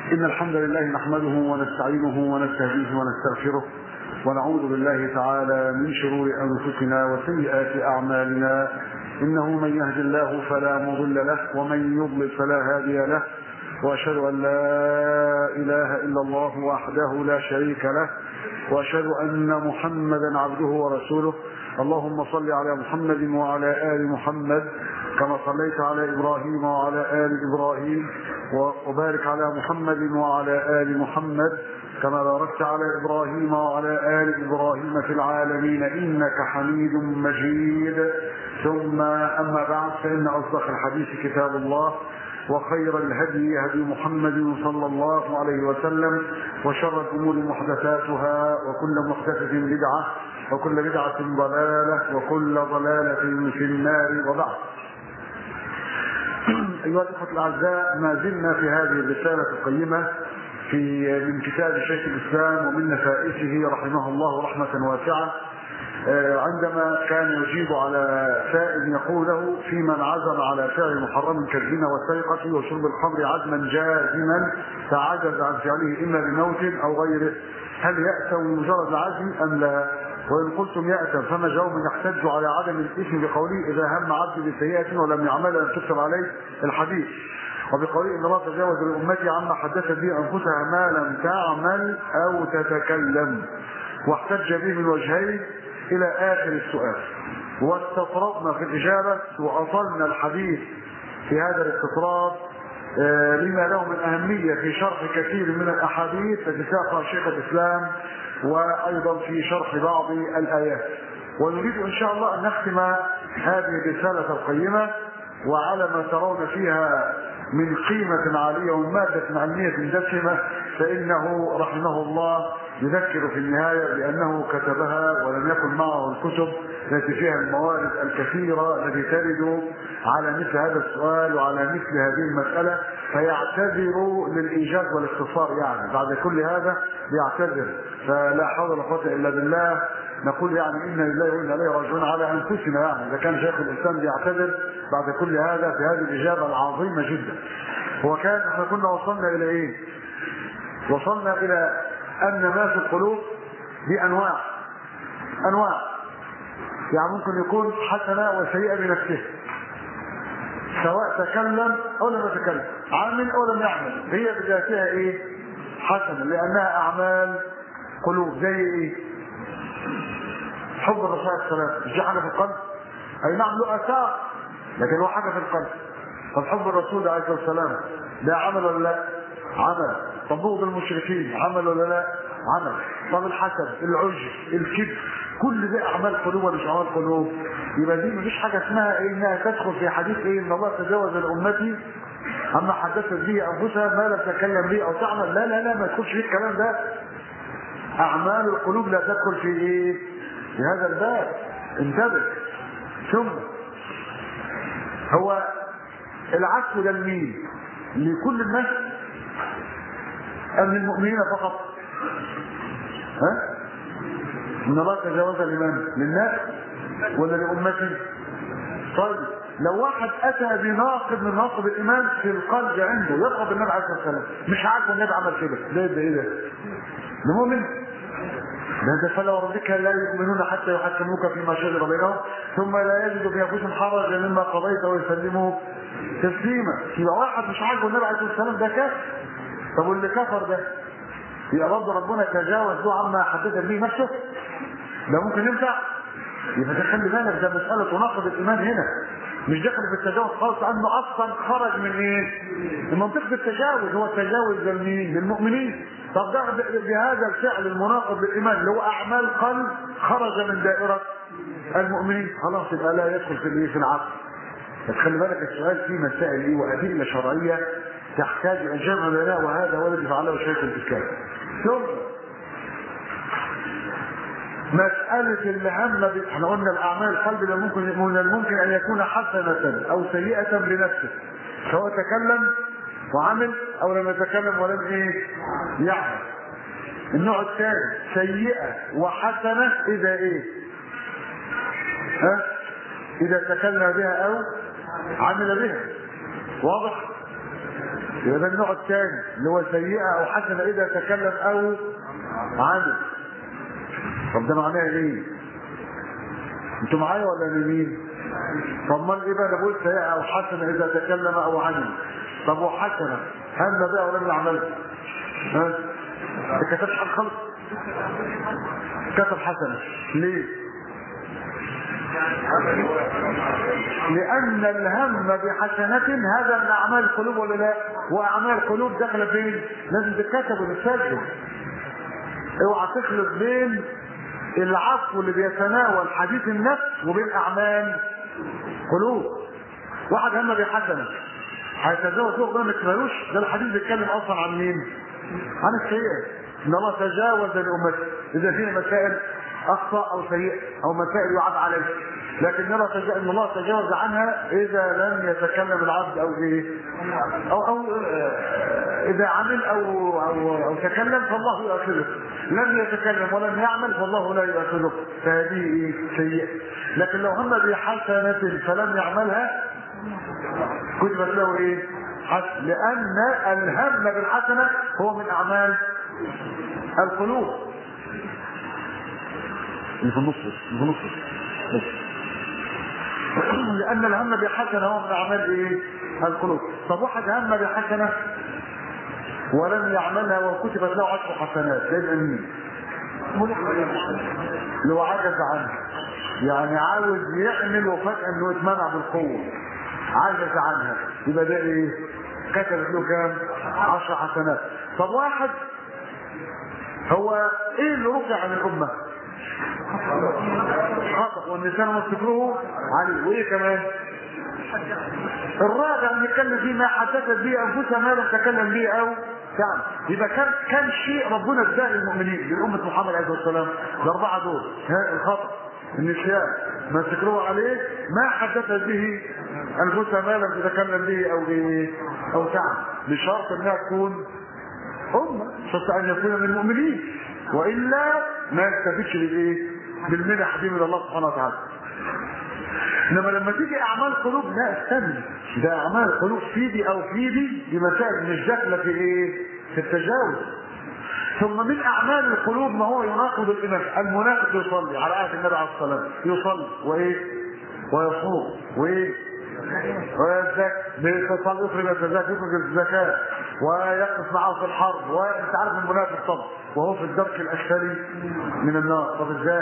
إن الحمد لله نحمده ونستعينه ونستهديه ونستغفره ونعوذ بالله تعالى من شرور أنفسنا وسيئات أعمالنا إنه من يهد الله فلا مضل له ومن يضلل فلا هادي له وأشهد أن لا إله إلا الله وحده لا شريك له وأشهد أن محمدا عبده ورسوله اللهم صل على محمد وعلى آل محمد كما صليت على إبراهيم وعلى آل إبراهيم وبارك على محمد وعلى آل محمد كما باركت على إبراهيم وعلى آل إبراهيم في العالمين إنك حميد مجيد ثم أما بعد فإن أصدق الحديث كتاب الله وخير الهدي هدي محمد صلى الله عليه وسلم وشر الأمور محدثاتها وكل محدثة بدعة وكل بدعة ضلالة وكل ضلالة في النار وبعد أيها الأخوة الأعزاء ما زلنا في هذه الرسالة القيمة في من كتاب شيخ الإسلام ومن نفائسه رحمه الله رحمة واسعة عندما كان يجيب على سائل يقول له في من عزم على فعل محرم كالزنا والسرقة وشرب الخمر عزما جازما تعجز عن فعله إما بموت أو غيره هل يأتم مجرد العزم أم لا؟ وإن قلتم يأتم فما جواب يحتج على عدم الإثم بقوله إذا هم عبد بسيئة ولم يعملها أن تكتب عليه الحديث وبقوله إن الله تجاوز لأمتي عما حدثت به أنفسها ما لم تعمل أو تتكلم واحتج به من وجهين إلى آخر السؤال واستطردنا في الإجابة وأصلنا الحديث في هذا الاستطراد لما له من أهمية في شرح كثير من الأحاديث التي ساقها شيخ الإسلام وأيضا في شرح بعض الآيات ونريد إن شاء الله أن نختم هذه الرسالة القيمة وعلى ما ترون فيها من قيمة عالية ومادة علمية دسمة فإنه رحمه الله يذكر في النهاية بأنه كتبها ولم يكن معه الكتب التي فيها الموارد الكثيرة التي ترد على مثل هذا السؤال وعلى مثل هذه المسألة فيعتذر للإيجاز والاختصار يعني بعد كل هذا يعتذر فلا حول ولا قوة إلا بالله نقول يعني إنا لله وإنا إليه راجعون على أنفسنا يعني إذا كان شيخ الإسلام بيعتذر بعد كل هذا في هذه الإجابة العظيمة جدا وكان احنا كنا وصلنا إلى إيه؟ وصلنا إلى أن ما في القلوب دي أنواع أنواع يعني ممكن يكون حسنة وسيئة بنفسه سواء تكلم أو لم يتكلم عامل أو لم يعمل هي بذاتها إيه؟ حسنة لأنها أعمال قلوب زي إيه؟ حب الرسول عليه السلام مش دي حاجة في القلب؟ أي نعم له آثار لكن هو حاجة في القلب طب حب الرسول عليه الصلاة والسلام ده عمل ولا لا؟ عمل طب بغض المشركين عمل ولا لا؟ عمل طب الحسد العجب الكبر كل ده اعمال قلوب ولا مش اعمال قلوب يبقى دي مفيش حاجه اسمها ايه انها تدخل في حديث ايه ان الله تجاوز لامتي اما حدثت به انفسها ما لم تتكلم به او تعمل لا لا لا ما يدخلش فيه الكلام ده اعمال القلوب لا تدخل في ايه في هذا الباب انتبه ثم هو العكس ده لمين لكل الناس أم للمؤمنين فقط ها إن الله تجاوز لمن للناس ولا لأمتي طيب لو واحد أتى بناقض من ناقض الإيمان في القلب عنده يبقى بالنبي عليه الصلاة والسلام مش عاجبه النبي عمل كده ده ده إيه ده؟ ده مؤمن ده ده فلو ربك لا يؤمنون حتى يحكموك فيما شجر بينهم ثم لا يجدوا في انفسهم حرجا مما قضيت ويسلموا تسليما يبقى واحد مش عاجبه النبي عليه الصلاه والسلام ده كافر طب واللي كفر ده يبقى برضه ربنا تجاوز له عما حدث به نفسه ده ممكن ينفع يبقى ده خلي بالك ده مساله تناقض الايمان هنا مش داخل في التجاوز خالص لانه اصلا خرج من ايه؟ من منطقه التجاوز هو التجاوز لمين؟ للمؤمنين طب ده بهذا الفعل المناقض للايمان اللي هو اعمال قلب خرج من دائره المؤمنين خلاص يبقى لا يدخل في الايه؟ في العقل بس خلي بالك السؤال فيه مسائل ايه وادله شرعيه تحتاج الى جمع بينها وهذا هو الذي فعله شيخ الاسلام ثم مسألة اللي هم احنا قلنا الأعمال القلب ده ممكن من الممكن أن يكون حسنة أو سيئة لنفسه سواء تكلم وعمل أو لم يتكلم ولم إيه يعمل النوع الثاني سيئة وحسنة إذا إيه ها إذا تكلم بها أو عمل بها واضح يبقى ده النوع الثاني اللي هو سيئة أو حسنة إذا تكلم أو عمل طب ده معناه إيه؟ أنتوا معايا ولا نايمين؟ طب ما إيه بقى أنا بقول سيئة أو حسنة إذا تكلم أو عمل طب وحسنة هم بقى ولم يعمل ها؟ ما كتبش حاجة خالص كتب حسنة ليه؟ لأن الهم بحسنة هذا من أعمال القلوب ولا لا؟ وأعمال القلوب داخلة فين؟ لازم تتكتب وتتسجل. اوعى تخلط بين العفو اللي بيتناول حديث النفس وبين أعمال قلوب. واحد هم بحسنة هيتجاوز فوق ده ما يكملوش ده الحديث بيتكلم أصلا عن مين؟ عن السيئة. إن الله تجاوز لأمته إذا فيها مسائل اخطا او سيئه او مسائل يعاب عليه لكن نرى تج... ان الله تجاوز عنها اذا لم يتكلم العبد او ايه او او اذا عمل او او, أو تكلم فالله يؤاخذه لم يتكلم ولم يعمل فالله لا يؤاخذه فهذه ايه سيئه لكن لو هم بحسنه فلم يعملها كتبت له ايه حسن لان الهم بالحسنه هو من اعمال القلوب اللي في النص اللي في النص بس لان الهم بحسنه هو من اعمال ايه القلوب طب واحد هم بحسنه ولم يعملها وكتبت له عشر حسنات ده يبقى مين لو عجز عنها يعني عاوز يعمل وفجاه انه يتمنع بالقوه عجز عنها يبقى ده ايه كتبت له كام عشر حسنات طب واحد هو ايه اللي رفع عن الامه خطأ والنسان مستكروه عليه وايه كمان الرابع نتكلم فيه ما حدثت به انفسها ما لم تكلم به او فعل يبقى كان كان شيء ربنا اداه للمؤمنين للأمة محمد عليه الصلاة والسلام الأربعة دول ها الخطأ النسيان ما تكروه عليه ما حدثت به انفسها ما لم تتكلم به او ايه او فعل بشرط انها تكون أمة شرط أن يكون من المؤمنين وإلا ما يستفيدش بالايه؟ بالمنح دي من الله سبحانه وتعالى. انما لما تيجي اعمال قلوب لا استنى ده اعمال قلوب في دي او في دي دي مسائل مش داخله في ايه؟ في التجاوز. ثم من اعمال القلوب ما هو يناقض الايمان، المنافق يصلي على عهد النبي عليه الصلاه والسلام، يصلي وايه؟ ويصوم وايه؟ ويزكي بيصلي يخرج الزكاه يخرج الزكاه ويقف معه في الحرب وانت عارف المنافق طبعا وهو في الدرك الاسفلي من النار طب ازاي؟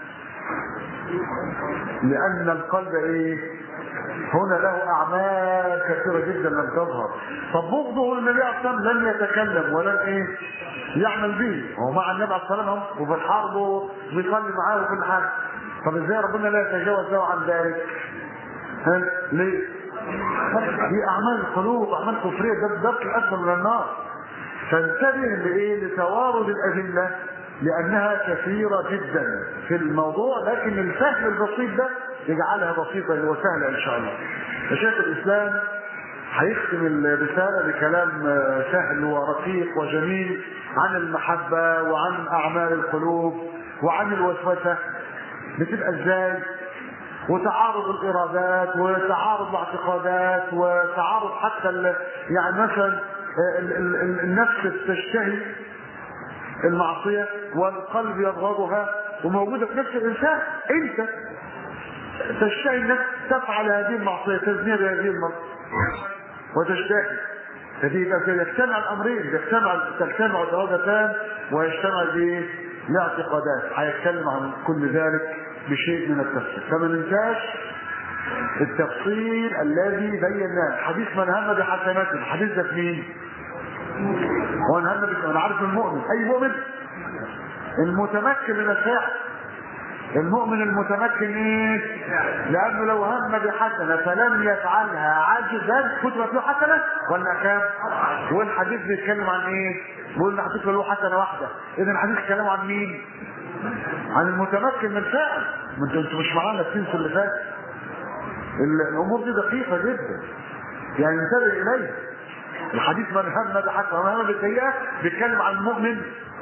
لان القلب ايه؟ هنا له اعمال كثيره جدا لم تظهر طب بغضه للنبي عليه الصلاه والسلام لم يتكلم ولم ايه؟ يعمل به هو مع النبي عليه الصلاه والسلام وفي الحرب وبيصلي معاه وكل حاجه طب ازاي ربنا لا يتجاوز له عن ذلك؟ ها ليه؟ دي اعمال القلوب اعمال كفريه ده الدرك الاسفل من النار فانتبه لايه؟ لتوارد الادله لانها كثيره جدا في الموضوع لكن الفهم البسيط ده يجعلها بسيطه وسهله ان شاء الله. فشيخ الاسلام هيختم الرساله بكلام سهل ورقيق وجميل عن المحبه وعن اعمال القلوب وعن الوسوسه بتبقى ازاي وتعارض الارادات وتعارض الاعتقادات وتعارض حتى ال يعني مثلا ال ال النفس تشتهي المعصيه والقلب يبغضها وموجوده في نفس الانسان انت تشتهي النفس تفعل هذه المعصيه تزني بهذه المرة وتشتهي فدي يجتمع الامرين يجتمع تجتمع الارادتان ويجتمع بايه؟ الاعتقادات هيتكلم عن كل ذلك بشيء من التفصيل فما ننساش التفصيل الذي بيناه حديث من هم بحسناته الحديث ده في مين؟ هو من هم انا عارف المؤمن اي مؤمن المتمكن من الفعل المؤمن المتمكن ايه؟ لانه لو هم بحسنه فلم يفعلها عاجزا كتبت له حسنه ولا كام؟ والحديث بيتكلم عن ايه؟ بيقول ان هتكتب له حسنه واحده اذا الحديث بيتكلم عن مين؟ عن المتمكن من الفعل ما انتوا انتوا مش معانا التنس اللي فات الامور دي دقيقه جدا يعني انتبه اليها الحديث من هم بحسنه ومن هم بالسيئه بيتكلم عن المؤمن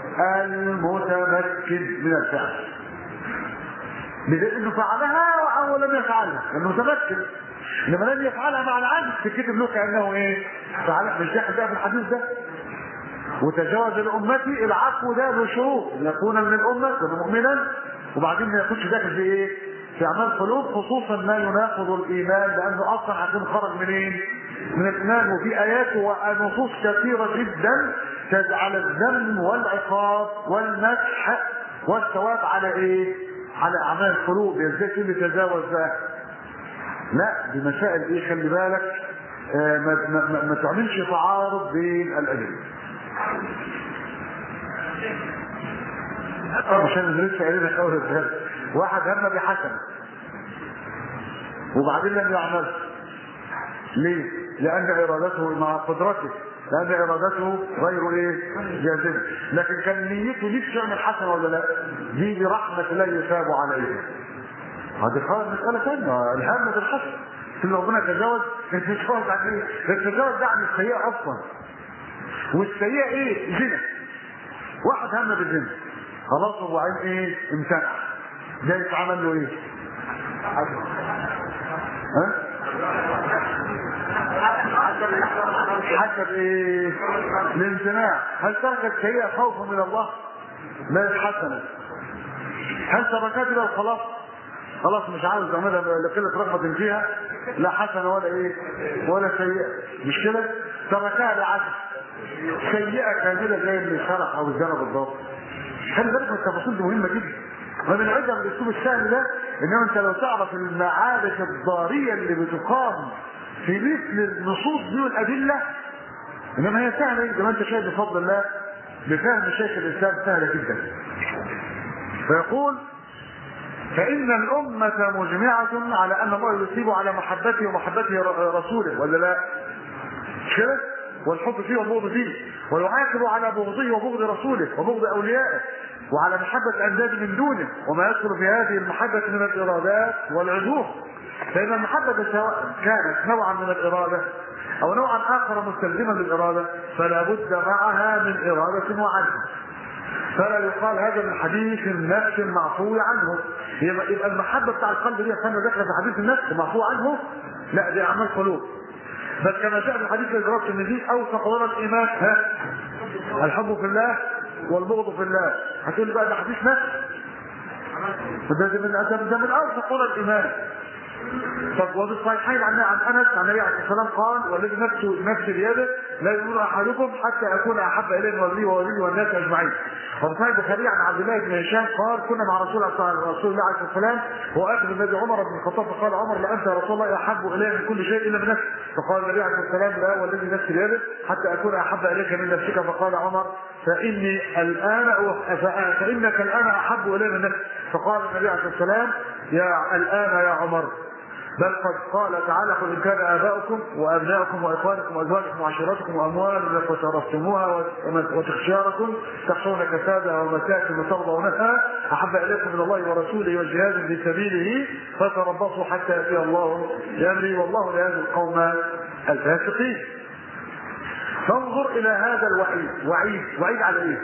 المتمكن من الفعل بدليل انه فعلها ولم يفعلها لانه متمكن انما لم يفعلها مع العجز تكتب له كانه ايه؟ فعل مش داخل بقى في الحديث ده وتجاوز لامتي العفو ده له شروط ان يكون من الامه يكون مؤمنا وبعدين ما يكونش داخل في ايه؟ في اعمال قلوب خصوصا ما يناقض الايمان لانه اصلا هيكون خرج منين؟ من الايمان وفي ايات ونصوص كثيره جدا تجعل الذم والعقاب والمسح والثواب على ايه؟ على اعمال القلوب ازاي تقول تجاوز بقى؟ لا دي مسائل ايه خلي بالك آه ما, ما, ما, ما تعملش تعارض بين الادله اه مش انا لسه قايلين اول الكلام واحد هم بحسنه وبعدين لم يعمل ليه؟ لان ارادته مع قدرته لان ارادته غير ايه؟ جازمه لكن كان نيته نفسه يعمل حسنه ولا لا؟ دي برحمه الله يثاب عليها هذه خلاص مساله ثانيه الهم بالحسن ان ربنا تجاوز يتجاوز عن ايه؟ يتجاوز ده عن السيئه اصلا والسيئه ايه؟ زنا واحد هم بالزنا خلاص وبعدين ايه؟ امتنع ده يتعمل له ايه؟ ها؟ حسب ايه؟ الامتناع هل ترك السيئه خوفا من الله؟ لا حسنه هل تركت الى الخلاص؟ خلاص مش عاوز اعملها لقله رغبه فيها لا حسنه ولا ايه ولا سيئه مش كده تركها لعدل سيئه كامله زي اللي شرح او الزنا بالضبط خلي بالك من التفاصيل دي مهمه جدا ومن عدم الاسلوب السهل ده انما انت لو تعرف المعارك الضاريه اللي بتقام في مثل النصوص دي والادله انما هي سهله زي ما انت شايف بفضل الله بفهم شيخ الاسلام سهله جدا فيقول فإن الأمة مجمعة على أن الله يثيب على محبته ومحبته رسوله ولا لا؟ مش كده؟ والحب فيه والبغض فيه ويعاقب على بغضه وبغض رسوله وبغض أوليائه وعلى محبة أنداد من دونه وما يدخل في هذه المحبة من الإرادات والعذور فإن المحبة سواء كانت نوعا من الإرادة أو نوعا آخر مستلزما للإرادة فلا بد معها من إرادة وعدل فلا يقال هذا من حديث النفس المعفو عنه يبقى, يبقى المحبه بتاع القلب دي كان داخله في حديث النفس معفو عنه لا دي اعمال قلوب بل كما جاء في الحديث الذي ضربت ان دي اوثق ورا الايمان ها الحب في الله والبغض في الله هتقول لي بقى ده حديث نفس ده من ده من اوثق ورا الايمان طب وفي الصحيحين عن عن انس عن النبي عليه الصلاه والسلام قال والذي نفسه نفسي بيده لا يؤمن احدكم حتى اكون احب اليه من ولي وولي والناس اجمعين. وفي صحيح البخاري عن عبد الله بن هشام قال كنا مع رسول الله رسول الله عليه الصلاه والسلام واخذ النبي عمر بن الخطاب فقال عمر لانت يا رسول الله احب الي من كل شيء الا من نفسي فقال النبي عليه الصلاه والسلام لا والذي نفسي بيده حتى اكون احب اليك من نفسك فقال عمر فاني الان فانك الان احب الي من نفسي فقال النبي عليه الصلاه والسلام يا الان يا عمر بل قد قال تعالى قل ان كان اباؤكم وابناؤكم واخوانكم وازواجكم وعشيرتكم واموال اقترفتموها وتخشاركم تخشون كسادها ومساكن ترضونها احب اليكم من الله ورسوله وجهاد في سبيله فتربصوا حتى ياتي الله بامره والله لا يهدي القوم الفاسقين. فانظر الى هذا الوعيد، وعيد، وعيد على ايه؟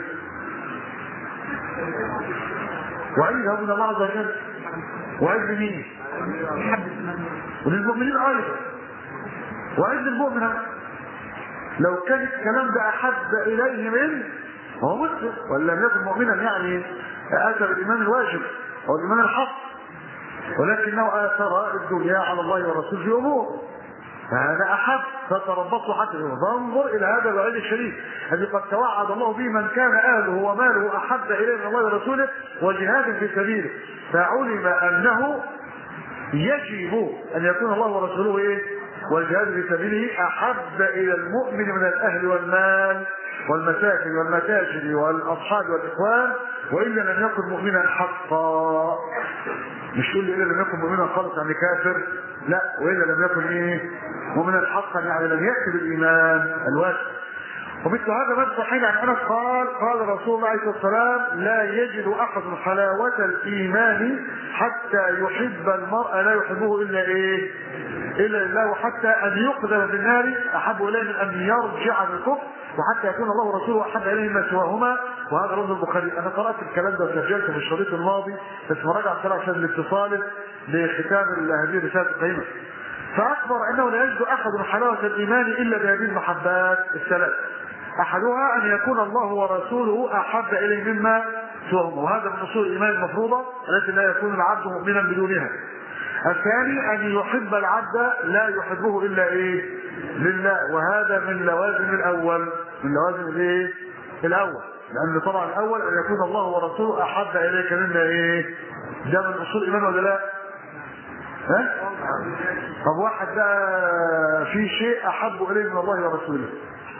وعيد هو من الله عز وجل. وعيد لمين؟ وللمؤمنين ايضا وعند المؤمن لو كان الكلام ده احب اليه من هو مسلم ولم يكن مؤمنا يعني اتى بالايمان الواجب او الايمان الحق ولكنه اثر الدنيا على الله ورسوله في امور فهذا احب فتربصوا حتى فانظر الى هذا الوعيد الشريف الذي قد توعد الله به من كان اهله وماله احب اليه من الله ورسوله وجهاد في سبيله فعلم انه يجب ان يكون الله ورسوله ايه؟ والجهاد في سبيله احب الى المؤمن من الاهل والمال والمساكن والمتاجر والاصحاب والاخوان والا لم يكن مؤمنا حقا مش تقول لي الا لم يكن مؤمنا خالص يعني كافر لا والا لم يكن ايه مؤمنا حقا يعني لم ياتي بالايمان الواجب ومثل هذا ما الصحيح عن انس قال قال رسول الله عليه الصلاه والسلام لا يجد احد حلاوه الايمان حتى يحب المرء لا يحبه الا ايه؟ الا لله وحتى ان يقذف في النار احب اليه من ان يرجع بالكفر وحتى يكون الله ورسوله احب اليه مما سواهما وهذا رمز البخاري انا قرات الكلام ده وسجلته في الشريط الماضي بس مراجعه بسرعه عشان الاتصال لختام هذه الرساله القيمه فأخبر أنه لا يجد أحد حلاوة الإيمان إلا بهذه المحبات الثلاث أحدها أن يكون الله ورسوله أحب إليه مما سواهم وهذا من أصول الإيمان المفروضة التي لا يكون العبد مؤمنا بدونها الثاني أن يحب العبد لا يحبه إلا إيه لله وهذا من لوازم الأول من لوازم الإيه الأول لأن طبعا الأول أن يكون الله ورسوله أحب إليك مما إيه ده من أصول الإيمان ولا لا؟ ها؟ طب واحد ده في شيء أحب إليه من الله ورسوله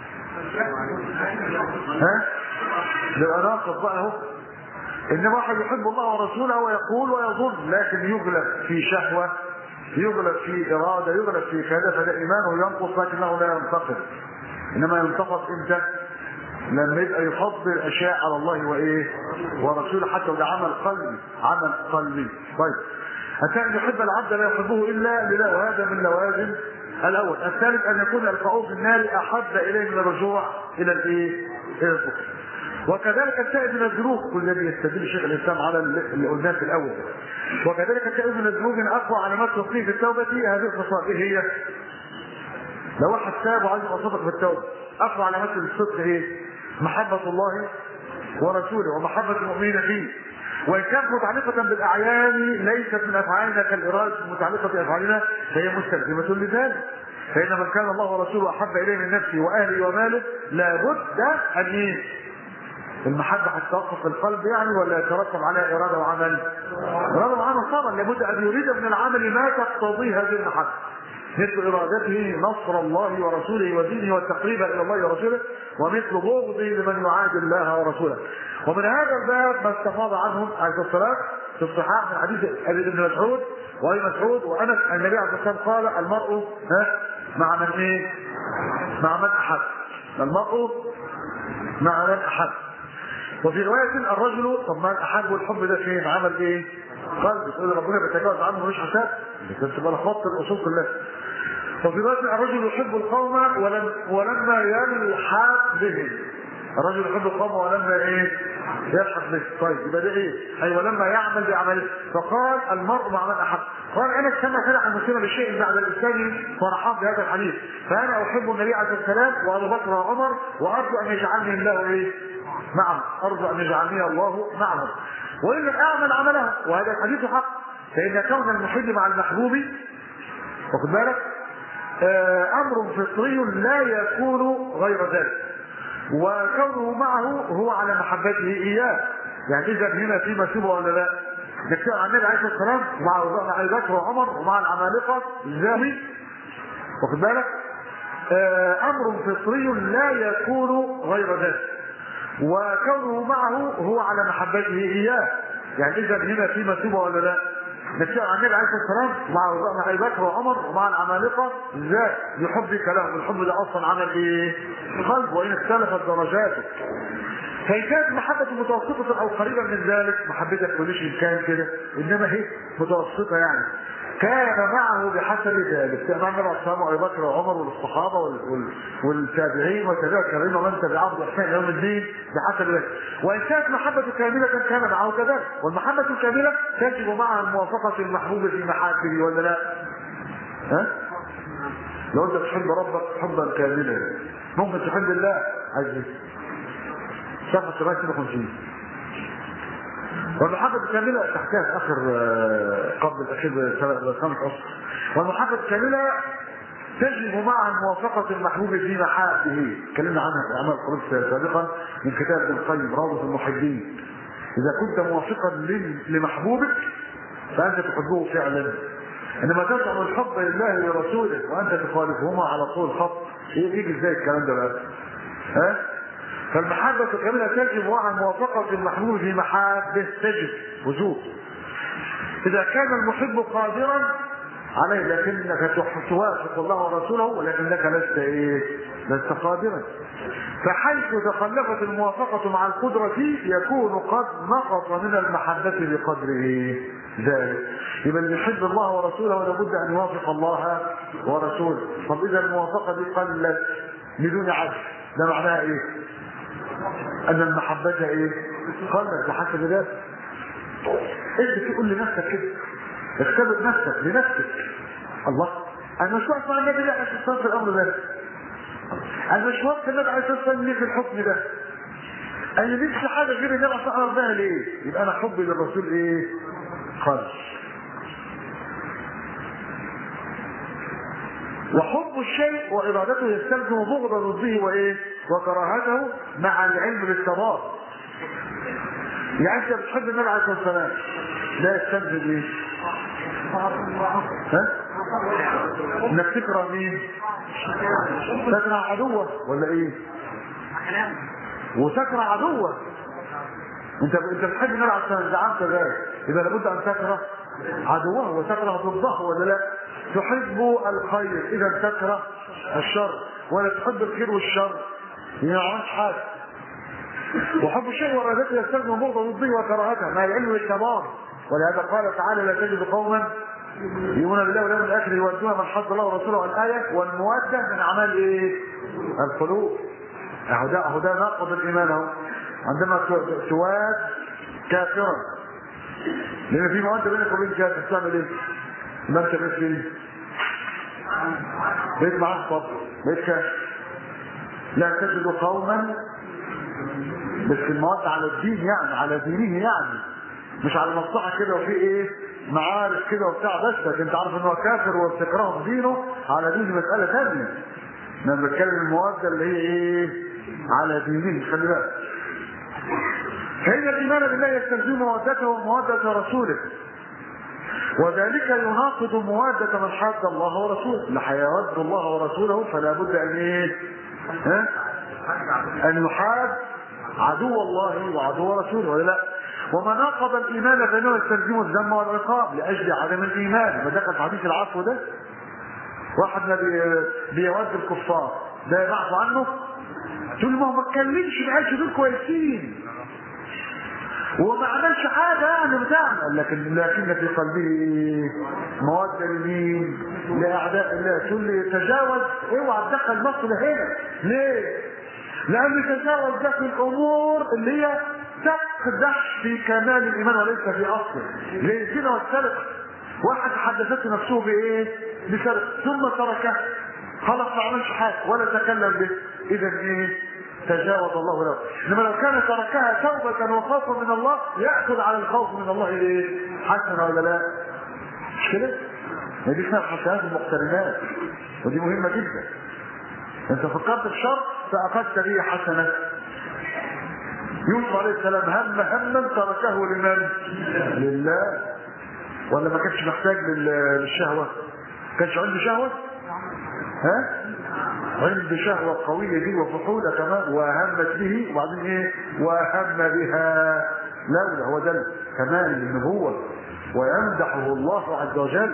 ها؟ يبقى ناقص بقى اهو انما واحد يحب الله ورسوله ويقول ويظن لكن يغلب في شهوه يغلب في اراده يغلب في كذا فده ايمانه ينقص لكنه لا ينتقد انما ينتقد امتى؟ لما يبقى يفضل الاشياء على الله وايه؟ ورسوله حتى وده عمل قلبي عمل قلبي طيب الثاني يحب العبد لا يحبه الا لله وهذا من لوازم الاول الثالث ان يكون القاؤه في النار احب اليه من الرجوع الى الايه؟ الى الكفر وكذلك التائب من الذنوب كل الذي يستدل شيخ الاسلام على اللي قلناه في الاول وكذلك التائب من الذنوب من اقوى علامات تصنيف التوبه هذه الخصال ايه هي؟ لو واحد تاب وعايز يبقى صادق في التوبه اقوى علامات الصدق ايه؟ محبه الله ورسوله ومحبه المؤمنين فيه وان كانت متعلقه بالاعيان ليست من افعالنا كالاراده المتعلقه بافعالنا فهي مستلزمه لذلك فان من كان الله ورسوله احب اليه من نفسه واهله وماله لابد ان ايه؟ المحبة هتتوقف في القلب يعني ولا يترتب عليها إرادة وعمل؟ إرادة وعمل طبعا لابد أن يريد من العمل ما تقتضيه هذه المحبة. مثل إرادته نصر الله ورسوله ودينه والتقريب إلى الله ورسوله ومثل بغضه لمن يعادي الله ورسوله. ومن هذا الباب ما استفاض عنهم عليه الصلاة في الصحاح من حديث ابن مسعود وابي مسعود وانس النبي عليه الصلاه والسلام قال المرء ها مع من ايه؟ مع من احب. المرء مع من احب. وفي رواية الرجل طب ما أحب الحب ده فين؟ عمل إيه؟ قلب يقول ربنا بيتجاوز عنه ملوش حساب كنت تبقى لخبطت الأصول كلها وفي رواية الرجل يحب القوم ولم ولما يلحق بهم الرجل يحب القوم ولما ايه؟ يلحق به طيب يبقى ده ايه؟ اي ولما يعمل بعمله فقال المرء مع من احب قال انا كما سمع المسلم بشيء بعد الاسلام فرحان بهذا الحديث فانا احب النبي عليه السلام وابو بكر وعمر وارجو ان يجعلني الله ايه؟ معهم ارجو ان يجعلني الله معهم وان اعمل عمله وهذا الحديث حق فان كون المحب مع المحبوب واخد بالك آه امر فطري لا يكون غير ذلك وكونه معه هو على محبته اياه يعني اذا هنا في مثوبه ولا لا نتكلم عن النبي عليه الصلاه والسلام مع ابي بكر وعمر ومع العمالقه الزاوي واخد بالك آه امر فطري لا يكون غير ذلك وكونه معه هو على محبته اياه يعني اذا هنا في مثوبه ولا لا نتكلم عن النبي عليه الصلاه والسلام مع مع ابي بكر وعمر ومع العمالقه ازاي يحبك لهم الحب ده اصلا عمل ايه؟ قلب وان اختلفت درجاته فإن كانت محبة متوسطة أو قريبة من ذلك محبتك ملوش إمكان كده إنما هي متوسطة يعني كان معه بحسب ذلك كان مع النبي عليه وابي بكر وعمر والصحابه وال... وال... والتابعين والتابعين الكريم ومن تبعهم باحسان يوم الدين بحسب ذلك وان كانت محبته كامله كان معه كذلك والمحبه الكامله تجب معها موافقه المحبوب في محبه ولا لا؟ ها؟ لو انت تحب ربك حبا كاملا ممكن تحب الله عز صفحه 750 والمحبة الكاملة تحتاج آخر قبل الأخير خمس أسر والمحبة الكاملة تجب معها موافقة المحبوب في محابه تكلمنا عنها في أعمال القرآن سابقا من كتاب ابن القيم روضة المحبين إذا كنت موافقا لمحبوبك فأنت تحبه فعلا إنما تزعم الحب لله ورسوله وأنت تخالفهما على طول الخط يجي ازاي الكلام ده بقى؟ ها؟ فالمحبة الكاملة تجب مع موافقة المحبوب في محابه تجب وجوب إذا كان المحب قادرا عليه لكنك توافق الله ورسوله ولكنك لست إيه؟ لست قادرا فحيث تخلفت الموافقة مع القدرة يكون قد نقص من المحبة بقدره ذلك يبقى اللي يحب الله ورسوله لابد أن يوافق الله ورسوله طب إذا الموافقة دي قلت بدون عدل ده معناها إيه؟ ان المحبة ايه قلت بحسب ذلك انت تقول لنفسك كده اختبر نفسك لنفسك الله انا مش واقف مع النبي لا عشان في الامر ده انا مش واقف النبي عليه الصلاه والسلام ليه في الحكم ده انا نفسي حاجه غير النبي عشان اعرف بها ليه يبقى انا حبي للرسول ايه خالص وحب الشيء وإرادته يستلزم بغض ضده وإيه؟ وكراهته مع العلم بالتضاد. يعني أنت بتحب النبي عليه الصلاة والسلام لا يستلزم إيه؟ ها؟ إنك تكره مين؟ تكره عدوه ولا إيه؟ وتكره عدوه انت انت بتحب النبي عليه الصلاه والسلام زعمت ذلك اذا لابد ان تكره عدوه وتكره ضده ولا لا؟ تحب الخير اذا تكره الشر ولا تحب الخير والشر ما يعرفش حاجه وحب الشيء وارادته يستلزم بغض ضده وكراهته مع العلم والتمام ولهذا قال تعالى لا تجد قوما يؤمنون بالله واليوم الاخر يودون من حد الله ورسوله الايه والموده من اعمال ايه؟ القلوب اهو ده اهو ده ناقض الايمان اهو عندما تواد كافرا لان في مواد بينك وبين كافر تعمل ايه؟ ما انت بقيت ايه؟ بقيت معاه صبر بقيت كافر لا تجد قوما بس المواد على الدين يعني على دينه يعني مش على مصلحه كده وفي ايه معارف كده وبتاع بس لكن انت عارف ان هو كافر وبتكرهه في دينه على دين مساله ثانيه انا بتكلم المواد اللي هي ايه على دينه خلي بالك فإن الإيمان بالله يستلزم مودته ومودة رسوله وذلك يناقض موادة من حاد الله ورسوله اللي هيود الله ورسوله فلا بد أن إيه؟ ها؟ أن يحاد عدو الله وعدو رسوله ولا لا؟ وما ناقض الإيمان فإنه يستلزم الذم والعقاب لأجل عدم الإيمان ما دخل في حديث العفو ده واحد ما بي- بيود الكفار ده يبعث عنه تقول ما هو ما اتكلمش معاش دول كويسين وما عملش حاجة يعني بتعمل لكن لكن في قلبه مودة لمين؟ لأعداء الله تقول لي تجاوز اوعى تدخل مصر هنا ليه؟ لأن تجاوز ده في الأمور اللي هي تقدح في كمال الإيمان وليس في أصله زي الزنا والسرقة واحد حدثته نفسه بإيه؟ بسرقة ثم تركه خلاص ما عملش حاجة ولا تكلم به إذا إيه؟ تجاوز الله له انما لو كان تركها توبة وخوفا من الله يأخذ على الخوف من الله ايه حسنة ولا لا مش كده ما دي اسمها الحسنات المقترنات ودي مهمة جدا انت فكرت في شر فأخذت به حسنة يوسف عليه السلام هم هما تركه لمن لله ولا ما كانش محتاج لل- للشهوة كانش عنده شهوة ها عند شهوة قوية دي وفحولة كمان وهمت به وبعدين ايه وهم بها لولا هو ده كمال النبوة ويمدحه الله عز وجل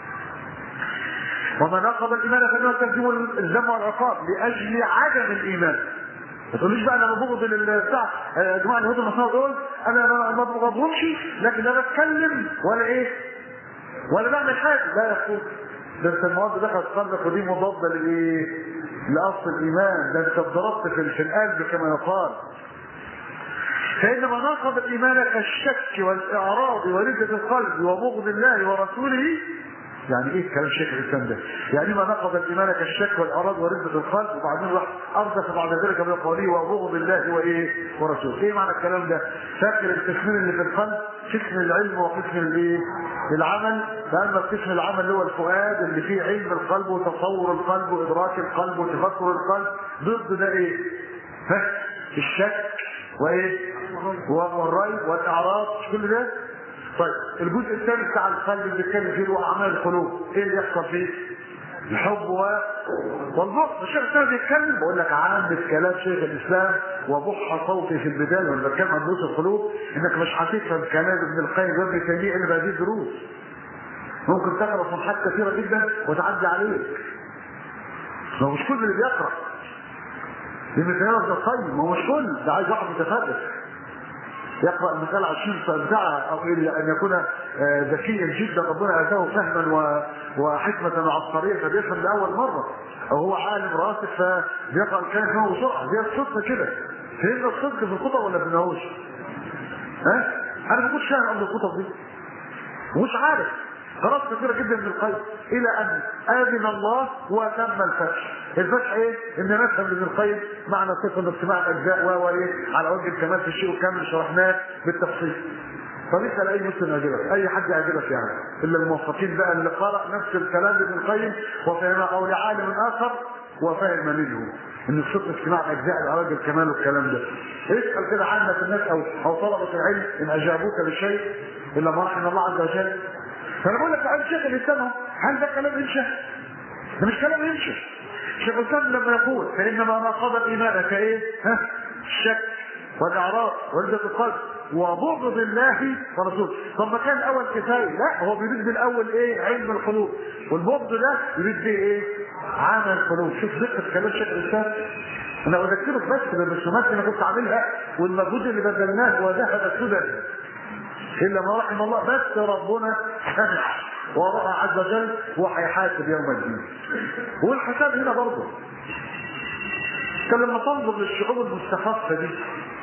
وما نقض الايمان فانه تلزم الذم والعقاب لاجل عدم الايمان ما تقوليش بقى انا ببغض البتاع يا جماعه اليهود والنصارى دول انا ما ما ببغضهمش لكن لا بتكلم ولا ايه ولا بعمل حاجه لا يا اخوي ده انت المواد دخلت قلبك ودي مضاده لايه؟ لاصل الايمان ده انت اتضربت في في القلب كما يقال فإن مناقب الإيمان كالشك والإعراض ورده القلب وبغض الله ورسوله يعني ايه كلام شيخ الاسلام ده؟ يعني ما نقض الايمان كالشك والاعراض ورده القلب وبعدين راح اردف بعد ذلك بقوله وبغض الله وايه؟ ورسوله. ايه معنى الكلام ده؟ فاكر القسمين اللي في القلب قسم العلم وقسم الايه؟ العمل فاما قسم العمل اللي هو الفؤاد اللي فيه علم القلب وتصور القلب وادراك القلب وتفكر القلب ضد ده ايه؟ ها؟ الشك وايه؟ والري والاعراض كل ده طيب الجزء الثاني بتاع القلب اللي بيتكلم فيه هو اعمال القلوب ايه اللي يحصل فيه؟ الحب و... والبغض الشيخ الاسلام بيتكلم بقول لك عامة كلام شيخ الاسلام وبح صوتي في البدايه لما بتكلم عن دروس القلوب انك مش هتفهم كلام ابن القيم وابن تيميه الا بهذه الدروس ممكن تقرا صفحات كثيره جدا وتعدي عليك ما هو مش كل اللي بيقرا لان كلام ابن القيم ما هو مش كل ده عايز واحد متفرغ يقرا المثال 20 ساعه او الا ان يكون آه، ذكيا جدا ربنا اتاه فهما و- وحكمه وعبقريه فبيفهم لاول مره او هو عالم راسخ فبيقرا الكلام كمان بسرعه زي الصدق كده فهمنا الصدق في الخطب ولا ما فهمناهوش؟ ها؟ انا ما كنتش فاهم قبل الخطب دي مش عارف خلاص كثيرة جدا من القيم الى ان اذن الله وتم الفتح الفتح ايه ان نفهم ابن القيم معنى صفه اجتماع الاجزاء و ايه على وجه الكمال في الشيء الكامل شرحناه بالتفصيل فليس لاي مسلم يعجبك اي حد يعجبك يعني الا الموفقين بقى اللي قرأ نفس الكلام لابن القيم وفهمه او لعالم اخر وفهم منه ان الصدق اجتماع اجزاء العلاج الكمال والكلام ده اسال كده عامه الناس او او طلبه العلم ان اجابوك بشيء الا ما رحم الله عز وجل فانا بقول لك عن شيخ الاسلام أهو، هل ده كلام يمشي؟ ده مش كلام يمشي شيخ الاسلام لما يقول فانما ناقض الايمان كايه؟ ها؟ الشك والاعراض وعزه القلب وبغض الله ورسوله طب ما كان الاول كفايه لا هو بيريد بالاول ايه علم القلوب والبغض ده يريد بيه ايه عمل القلوب شوف دقه كلام شيخ الاسلام انا اذكرك بس بالرسومات اللي انا كنت عاملها والمجهود اللي بذلناه وذهب سدى الا ما رحم الله بس ربنا سمع وراى عز وجل وهيحاسب يوم الدين والحساب هنا برضه انت لما تنظر للشعوب المستخفه دي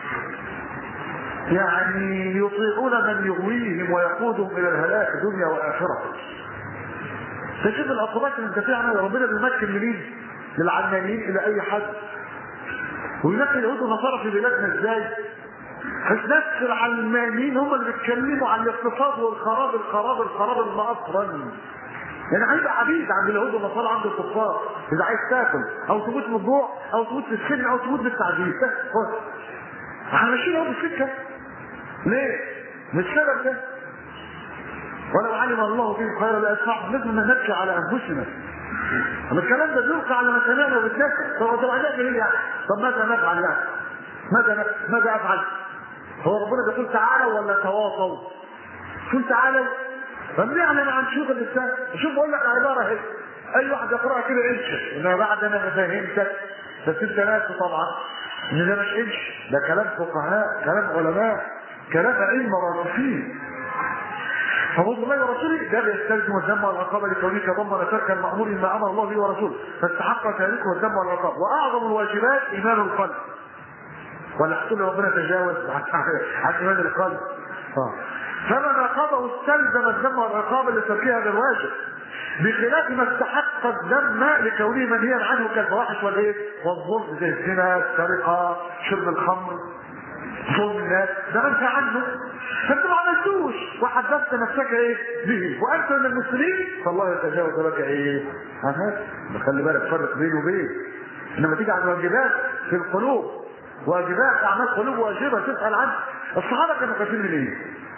يعني يطيعون من يغويهم ويقودهم الى الهلاك دنيا واخره تشوف العقوبات اللي انت فيها ربنا بيمكن منين للعلمانيين الى اي حد ويمكن اليهود والنصارى في بلادنا ازاي بس نفس العلمانيين هم اللي بيتكلموا عن الاقتصاد والخراب الخراب الخراب المأصرا يعني هيبقى عبيد عند اليهود والنصارى عند الكفار اذا عايز تاكل او تموت من الجوع او تموت في السجن او تموت بالتعذيب بس خلاص احنا ماشيين اهو بالسكه ليه؟ مش سبب ده ولو علم الله فيهم خيرا لاسمعهم لازم نبكي على انفسنا طب الكلام ده بيلقى على مسامعنا وبالناس طب طب هنعمل ايه يعني؟ طب ماذا نفعل يعني؟ ماذا نفعل؟ ماذا افعل؟ هو ربنا بيقول تعالوا ولا تواصوا؟ قل تعالوا فبنعلن عن شيوخ الاسلام شوف بقول لك عباره اهي اي واحد يقراها كده انشا انا بعد انا فهمتك بس انت ناسي طبعا ان ده مش انش ده كلام فقهاء كلام علماء كلام ائمه راسخين فبغض الله ورسوله ده بيستلزم الذم والعقاب لكونك ضمن ترك المامور ما امر الله به ورسوله فاستحق تاركه الذم والعقاب واعظم الواجبات ايمان القلب ولا تقول ربنا تجاوز عن عن ايمان القلب اه فما ناقضه استلزم الذم والعقاب لتركها هذا الواجب بخلاف ما استحق الذم لكونه منهيا عنه كالفواحش والايه؟ والظلم زي الزنا، السرقه، شرب الخمر، ظلم الناس، ده منهي عنه فانت ما عملتوش وحدثت نفسك ايه به وانت من المسلمين فالله يتجاوز لك ايه؟ ها خلي بالك فرق بينه وبين انما تيجي على الواجبات في القلوب واجبات اعمال قلوب واجبه تسال عنها الصحابه كانوا خايفين من ايه؟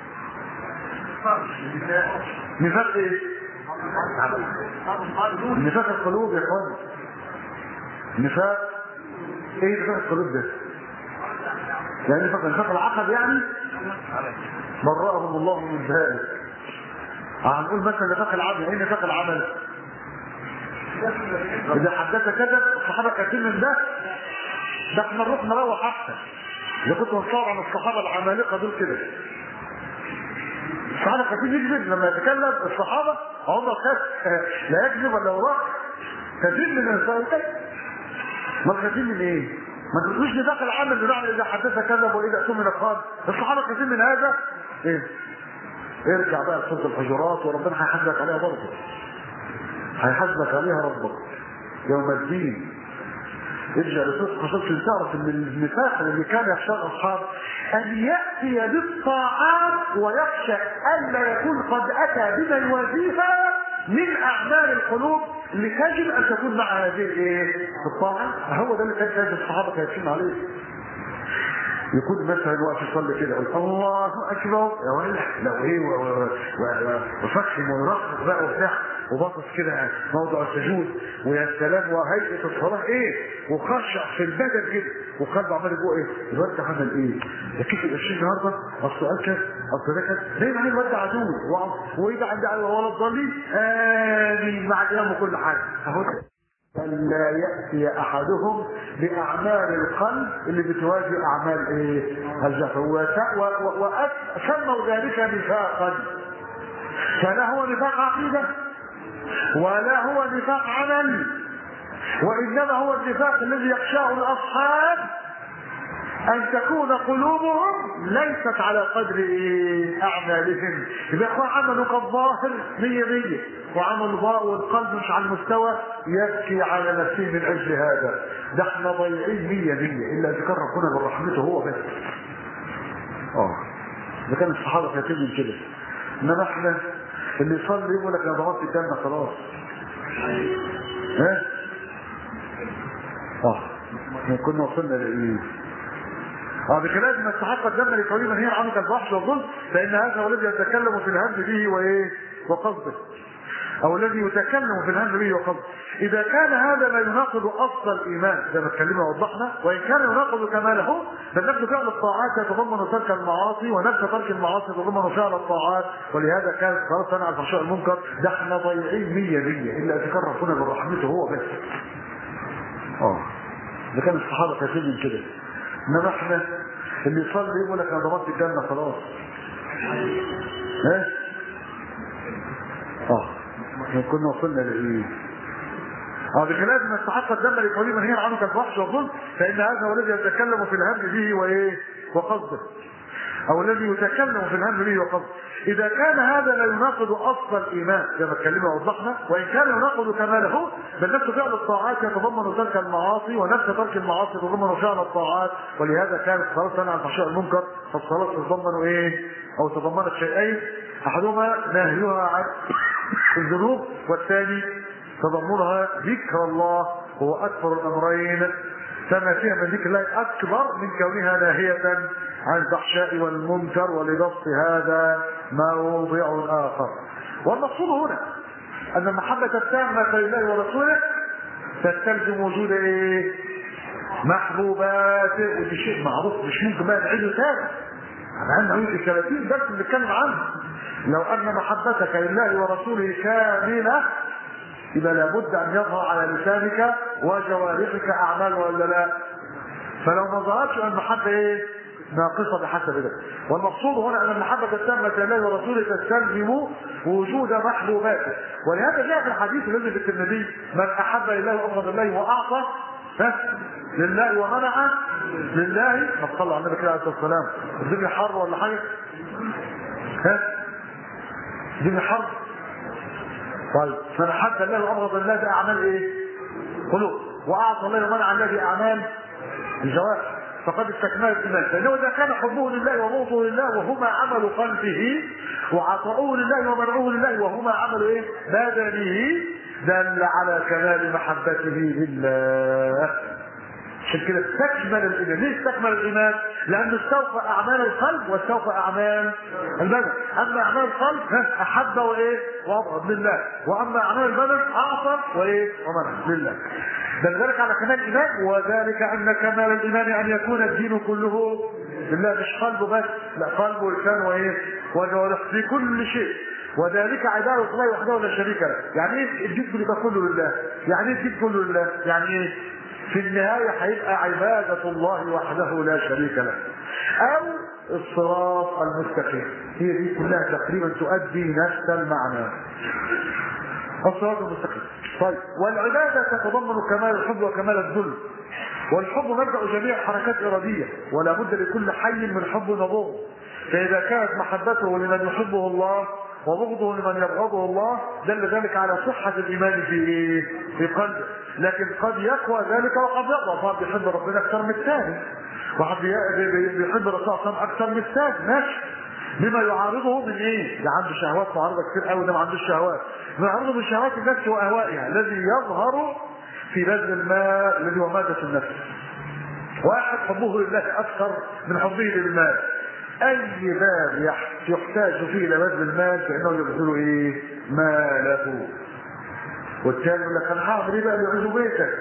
نفاق ايه؟ نفاق القلوب يا اخوان نفاق ايه نفاق القلوب ده؟ يعني نفاق نفاق العقد يعني؟ برأهم الله من ذلك هنقول مثلا نفاق العمل ايه نفاق العمل؟ اذا حدث كذا الصحابه كاتبين من ده ده احنا نروح نروح احسن اللي كنت مصور عن الصحابه العمالقه دول كده الصحابه كاتبين يكذب لما يتكلم الصحابه عمر خاف لا يكذب ولا يراق كاتبين من الصحابه ما كاتبين من ايه؟ ما تقولوش نفاق العمل بمعنى اذا حدث كذب واذا اؤتمن قال الصحابه كاتبين من هذا ايه؟ ارجع بقى لسوره الحجرات وربنا هيحاسبك عليها برضه هيحاسبك عليها ربك يوم الدين ارجع لسوره الحجرات عشان تعرف ان النفاق اللي كان يخشى الاصحاب ان ياتي بالطاعات ويخشى الا يكون قد اتى بما يوازيها من اعمال القلوب اللي تجب ان تكون مع هذه الايه؟ الطاعه هو ده اللي كان كان الصحابه كانوا عليه يكون مثلا واقف يصلي كده يقول الله اكبر يا ولد لو ايه وفخم ويرقص بقى وبتاع وباصص كده موضع السجود ويا سلام وهيئه الصلاه ايه وخشع في البدن كده وقلبه عمال جوه ايه الواد ده عمل ايه؟ ده كيف القرشين النهارده اصل قال كده اصل ده كده باين عليه الواد ده عدو وايه ده عند ولا الضالين امين مع الامام وكل حاجه اهو ألا يأتي أحدهم بأعمال القلب اللي بتواجه أعمال إيه؟ الجهل وسموا ذلك نفاقا فلا هو نفاق عقيدة ولا هو نفاق عمل وإنما هو النفاق الذي يخشاه الأصحاب ان تكون قلوبهم ليست على قدر ايه اعمالهم يبقى اخوان عملوا كالظاهر مية مية وعمل الباء والقلب مش على المستوى يبكي على نفسه من اجل هذا ده احنا ضايعين مية مية الا اذا كان ربنا من رحمته هو بس اه ده كان الصحابه كاتبين من كده انما احنا اللي يصلي يقول لك انا ضغطت الجنه خلاص ها اه احنا كنا وصلنا لايه اه بكلام ما استحق الدم لكونه من هي عنك الفحش والظلم فان هذا هو الذي يتكلم في الهم به وايه وقصده او الذي يتكلم في الهم به وقصده اذا كان هذا لا يناقض اصل الايمان زي ما اتكلمنا ووضحنا وان كان يناقض كماله بل نفس فعل الطاعات يتضمن ترك المعاصي ونفس ترك المعاصي يتضمن فعل الطاعات ولهذا كان خلاص صنع الفحشاء المنكر ده احنا ضايعين 100 100 الا اذا كان ربنا من رحمته هو بس اه ده كان الصحابه كاتبين من كده انما احنا اللي يصلي يقول لك انا ضربت الجنه خلاص ها اه احنا كنا وصلنا لايه اه بخلاف ما استحق الدم لقوله من هي عنك الفحش والظلم فان هذا هو الذي يتكلم في الهم به وايه وقصده او الذي يتكلم في الهم به وقصده اذا كان هذا لا يناقض اصل الايمان زي ما اتكلمنا ووضحنا وان كان يناقض كماله بل نفس فعل الطاعات يتضمن ترك المعاصي ونفس ترك المعاصي يتضمن فعل الطاعات ولهذا كانت الصلاه تنهى عن الفحشاء المنكر فالصلاه تتضمن ايه او تضمنت شيئين احدهما نهيها عن الذنوب والثاني تضمنها ذكر الله هو اكبر الامرين فما فيها من ذكر الله اكبر من كونها ناهيه عن الفحشاء والمنكر ولنص هذا موضع اخر والمقصود هنا ان المحبه التامه لله ورسوله تستلزم وجود ايه محبوبات ودي شيء معروف مش ممكن بقى نعيده تاني احنا عندنا يمكن 30 درس بنتكلم عنه لو ان محبتك لله ورسوله كامله يبقى لابد ان يظهر على لسانك وجوارحك اعمال ولا لا فلو ما ظهرش المحبه ايه ناقصه بحسب ذلك والمقصود هنا ان المحبه التامه لله ورسوله تستلزم وجود محبوباته ولهذا جاء في الحديث الذي في الترمذي من احب لله وابغض الله واعطى ها لله ومنع لله ما صلى على النبي كده عليه الصلاه والسلام الدنيا حر ولا حاجه ها الدنيا حر طيب من احب الله وابغض الله ده اعمال ايه قلوب واعطى الله ومنع الله دي اعمال الجوارح فقد استكملت الايمان فانه اذا كان حبه لله وبغضه لله وهما عمل قلبه وعطاؤه لله ومنعه لله وهما عمل ايه بدنه دل على كمال محبته لله عشان كده استكمل الايمان ليه استكمل الايمان لانه استوفى اعمال القلب واستوفى اعمال البدن اما اعمال القلب احب وايه وابغض لله واما اعمال البدن اعطى وايه ومنع لله بل ذلك على كمال الايمان وذلك ان كمال الايمان ان يكون الدين كله لله مش قلبه بس لا قلبه ولسانه وايه وجوارح في كل شيء وذلك عبادة الله وحده لا شريك له يعني ايه الدين كله كله لله يعني ايه الدين كله لله يعني ايه في النهاية هيبقى عبادة الله وحده لا شريك له او الصراط المستقيم هي دي كلها تقريبا تؤدي نفس المعنى الصراط المستقيم طيب والعبادة تتضمن كمال الحب وكمال الذل والحب مبدأ جميع الحركات إرادية ولا بد لكل حي من حب وبغض فإذا كانت محبته لمن يحبه الله وبغضه لمن يبغضه الله دل ذلك على صحة الإيمان في في قلبه لكن قد يقوى ذلك وقد يضعف واحد بيحب ربنا أكثر من الثاني واحد بيحب الرسول صلى الله عليه وسلم أكثر من الثاني ماشي بما يعارضه من ايه؟ ده عنده شهوات معارضه كتير قوي ده ما عندوش شهوات. ما يعارضه من شهوات النفس واهوائها الذي يظهر في بذل المال الذي هو مادة النفس. واحد حبه لله اكثر من حبه للمال. اي باب يحتاج فيه الى بذل المال فانه يبذل ايه؟ ماله. والثاني يقول لك انا هعمل ايه بقى يعيش بيتك؟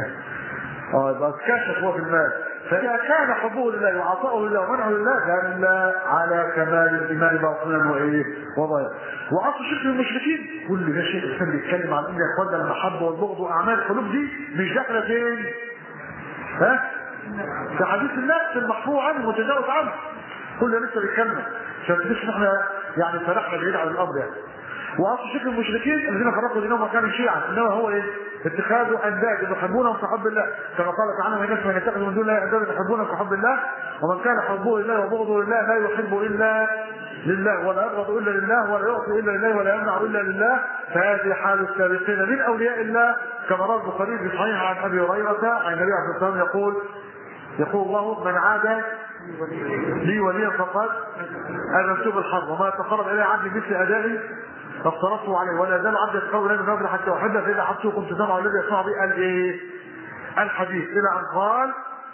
اه يبقى اتكشف هو في المال. فإذا كان حبه لله وعطاؤه لله ومنعه لله دل على كمال الإيمان باطنا وإيه وظاهرا. وأصل شرك المشركين كل ده شيء الإنسان بيتكلم عن إن يا إخوانا المحبة والبغض وأعمال القلوب دي مش داخلة فين؟ ها؟ في حديث النفس المحفوظ عنه المتجاوز عنه. كل ده لسه بيتكلم عشان تحس إن إحنا يعني فرحنا بعيد عن الأمر يعني. واصل شرك المشركين الذين فرقوا دينهم وكانوا شيعا انما هو ايه؟ اتخاذ انداد يحبونهم كحب الله كما قال تعالى من الناس من يتخذ من دون الله اندادا يحبونهم كحب الله ومن كان حبه لله وبغضه لله لا يحب الا لله ولا يبغض الا لله ولا يعطي الا لله ولا يمنع الا لله فهذه حال السابقين من اولياء الله كما روى البخاري في صحيح عن ابي هريره عن النبي عليه الصلاه والسلام يقول يقول الله من عاد لي وليا فقد اذنت بالحرب وما تقرب الي عبدي مثل ادائي فافترضته عليه ولا زال عبدي يتقرب الي من حتى احبه فاذا حبته كنت سمعه الذي يسمع به قال ايه؟ الحديث الى ان قال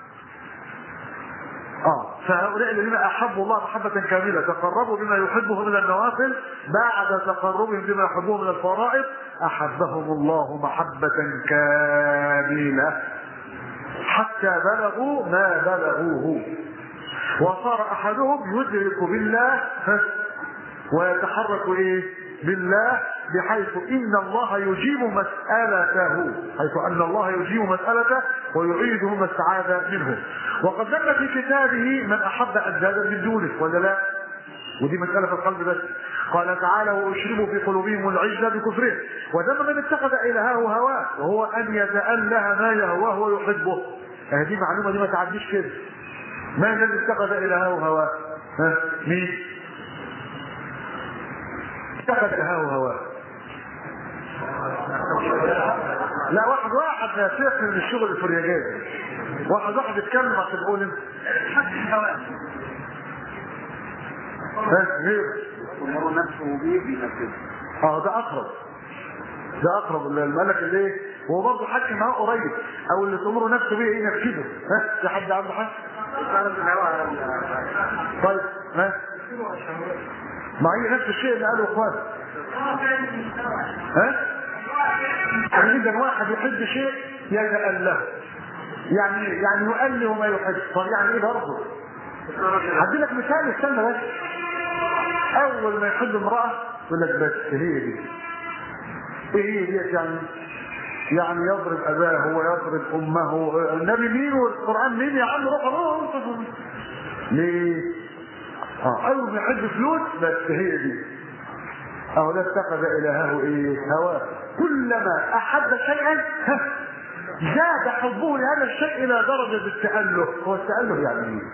اه فهؤلاء الذين احبوا الله محبه كامله تقربوا بما يحبه من النوافل بعد تقربهم بما يحبه من الفرائض احبهم الله محبه كامله حتى بلغوا ما بلغوه وصار احدهم يدرك بالله ويتحرك ايه بالله بحيث ان الله يجيب مسألته حيث ان الله يجيب مسألته ويعيده ما استعاذ منه وقد ذم في كتابه من احب اندادا من دونه ولا لا ودي مسألة في القلب بس قال تعالى واشربوا في قلوبهم العجل بكفرهم وذم من اتخذ الهه هواه وهو ان يتأله ما يهواه ويحبه هذه معلومة دي ما تعديش كده ما الذي اتخذ الهه هواه ها مين اتخذ الهه هواه لا واحد واحد يا شيخ من الشغل الفرياجات واحد واحد يتكلم عشان يقول انت ها غير امر نفسه به بينفذه اه ده اقرب ده اقرب الملك اللي ايه هو برضه حكم معاه قريب او اللي تمر نفسه بيه ايه ينفذه ها في حد عنده حاجه طيب ها ما هي نفس الشيء اللي قاله اخوان ها يعني اذا واحد يحب شيء يتأله يعني يعني يؤله ما يحب طب يعني ايه برضه هدي لك مثال استنى بس اول ما يحب امراه يقول لك بس هي دي ايه هي ديت يعني يعني يضرب اباه ويضرب امه النبي مين والقران مين يا عم روح روح ليه؟ اه اول ما يحب فلوس بس هي دي اهو ده اتخذ الهه ايه؟ هواه كلما احب شيئا ها، زاد حبه لهذا الشيء الى درجه التاله هو التاله يعني ايه؟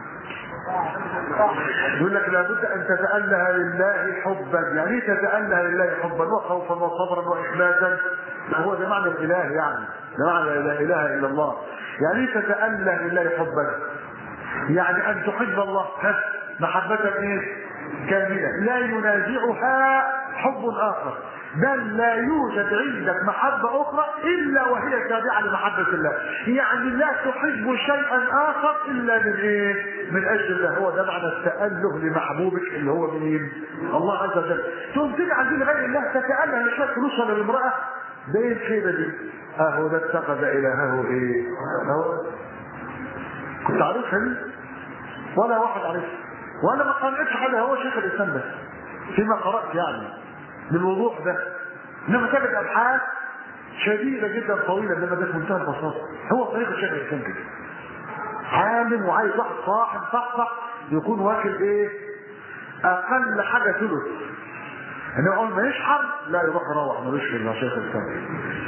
يقول لك لابد ان تتأله لله حبا يعني ايه تتأله لله حبا وخوفا وصبرا واخلاصا هو ده معنى الاله يعني ده معنى لا اله الا الله يعني ايه تتأله لله حبا يعني ان تحب الله ها، محبة ايه كاملة لا ينازعها حب اخر بل لا يوجد عندك محبة أخرى إلا وهي تابعة لمحبة الله يعني لا تحب شيئا آخر إلا من إيه؟ من أجل الله هو ده معنى التأله لمحبوبك اللي هو مين؟ الله عز وجل ثم تيجي عند غير الله تتأله لشوية فلوس ولا لامرأة ده ايه الخيبة دي؟ أهو ده اتخذ إلهه إيه؟ أهو كنت عارفها دي؟ ولا واحد عارفها وأنا ما قرأتش حاجة هو شيخ الإسلام بس فيما قرأت يعني بالوضوح ده انما تجد ابحاث شديده جدا طويله انما ده في منتهى البساطه هو طريقه الشيخ الاسلام كده عالم وعايز واحد صاحب صحصح يكون واكل ايه اقل حاجه ثلث انما اول ما يشحر لا يروح يروح ملوش في الشيخ الاسلام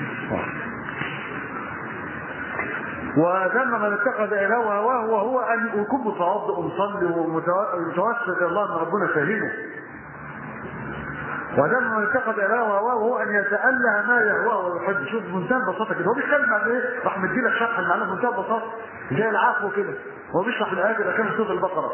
وذم من اتخذ الهه هواه وهو ان يكون متوضئ ومصلي ومتوسل الى الله ان ربنا فاهمه ودم من اتخذ الهه هواه وهو ان يتاله ما يهواه ويحب شوف بمنتهى البساطه كده هو بيتكلم عن ايه؟ راح مدي لك شرح المعنى بمنتهى البساطه زي العفو كده هو بيشرح الايات اللي كانت في سوره البقره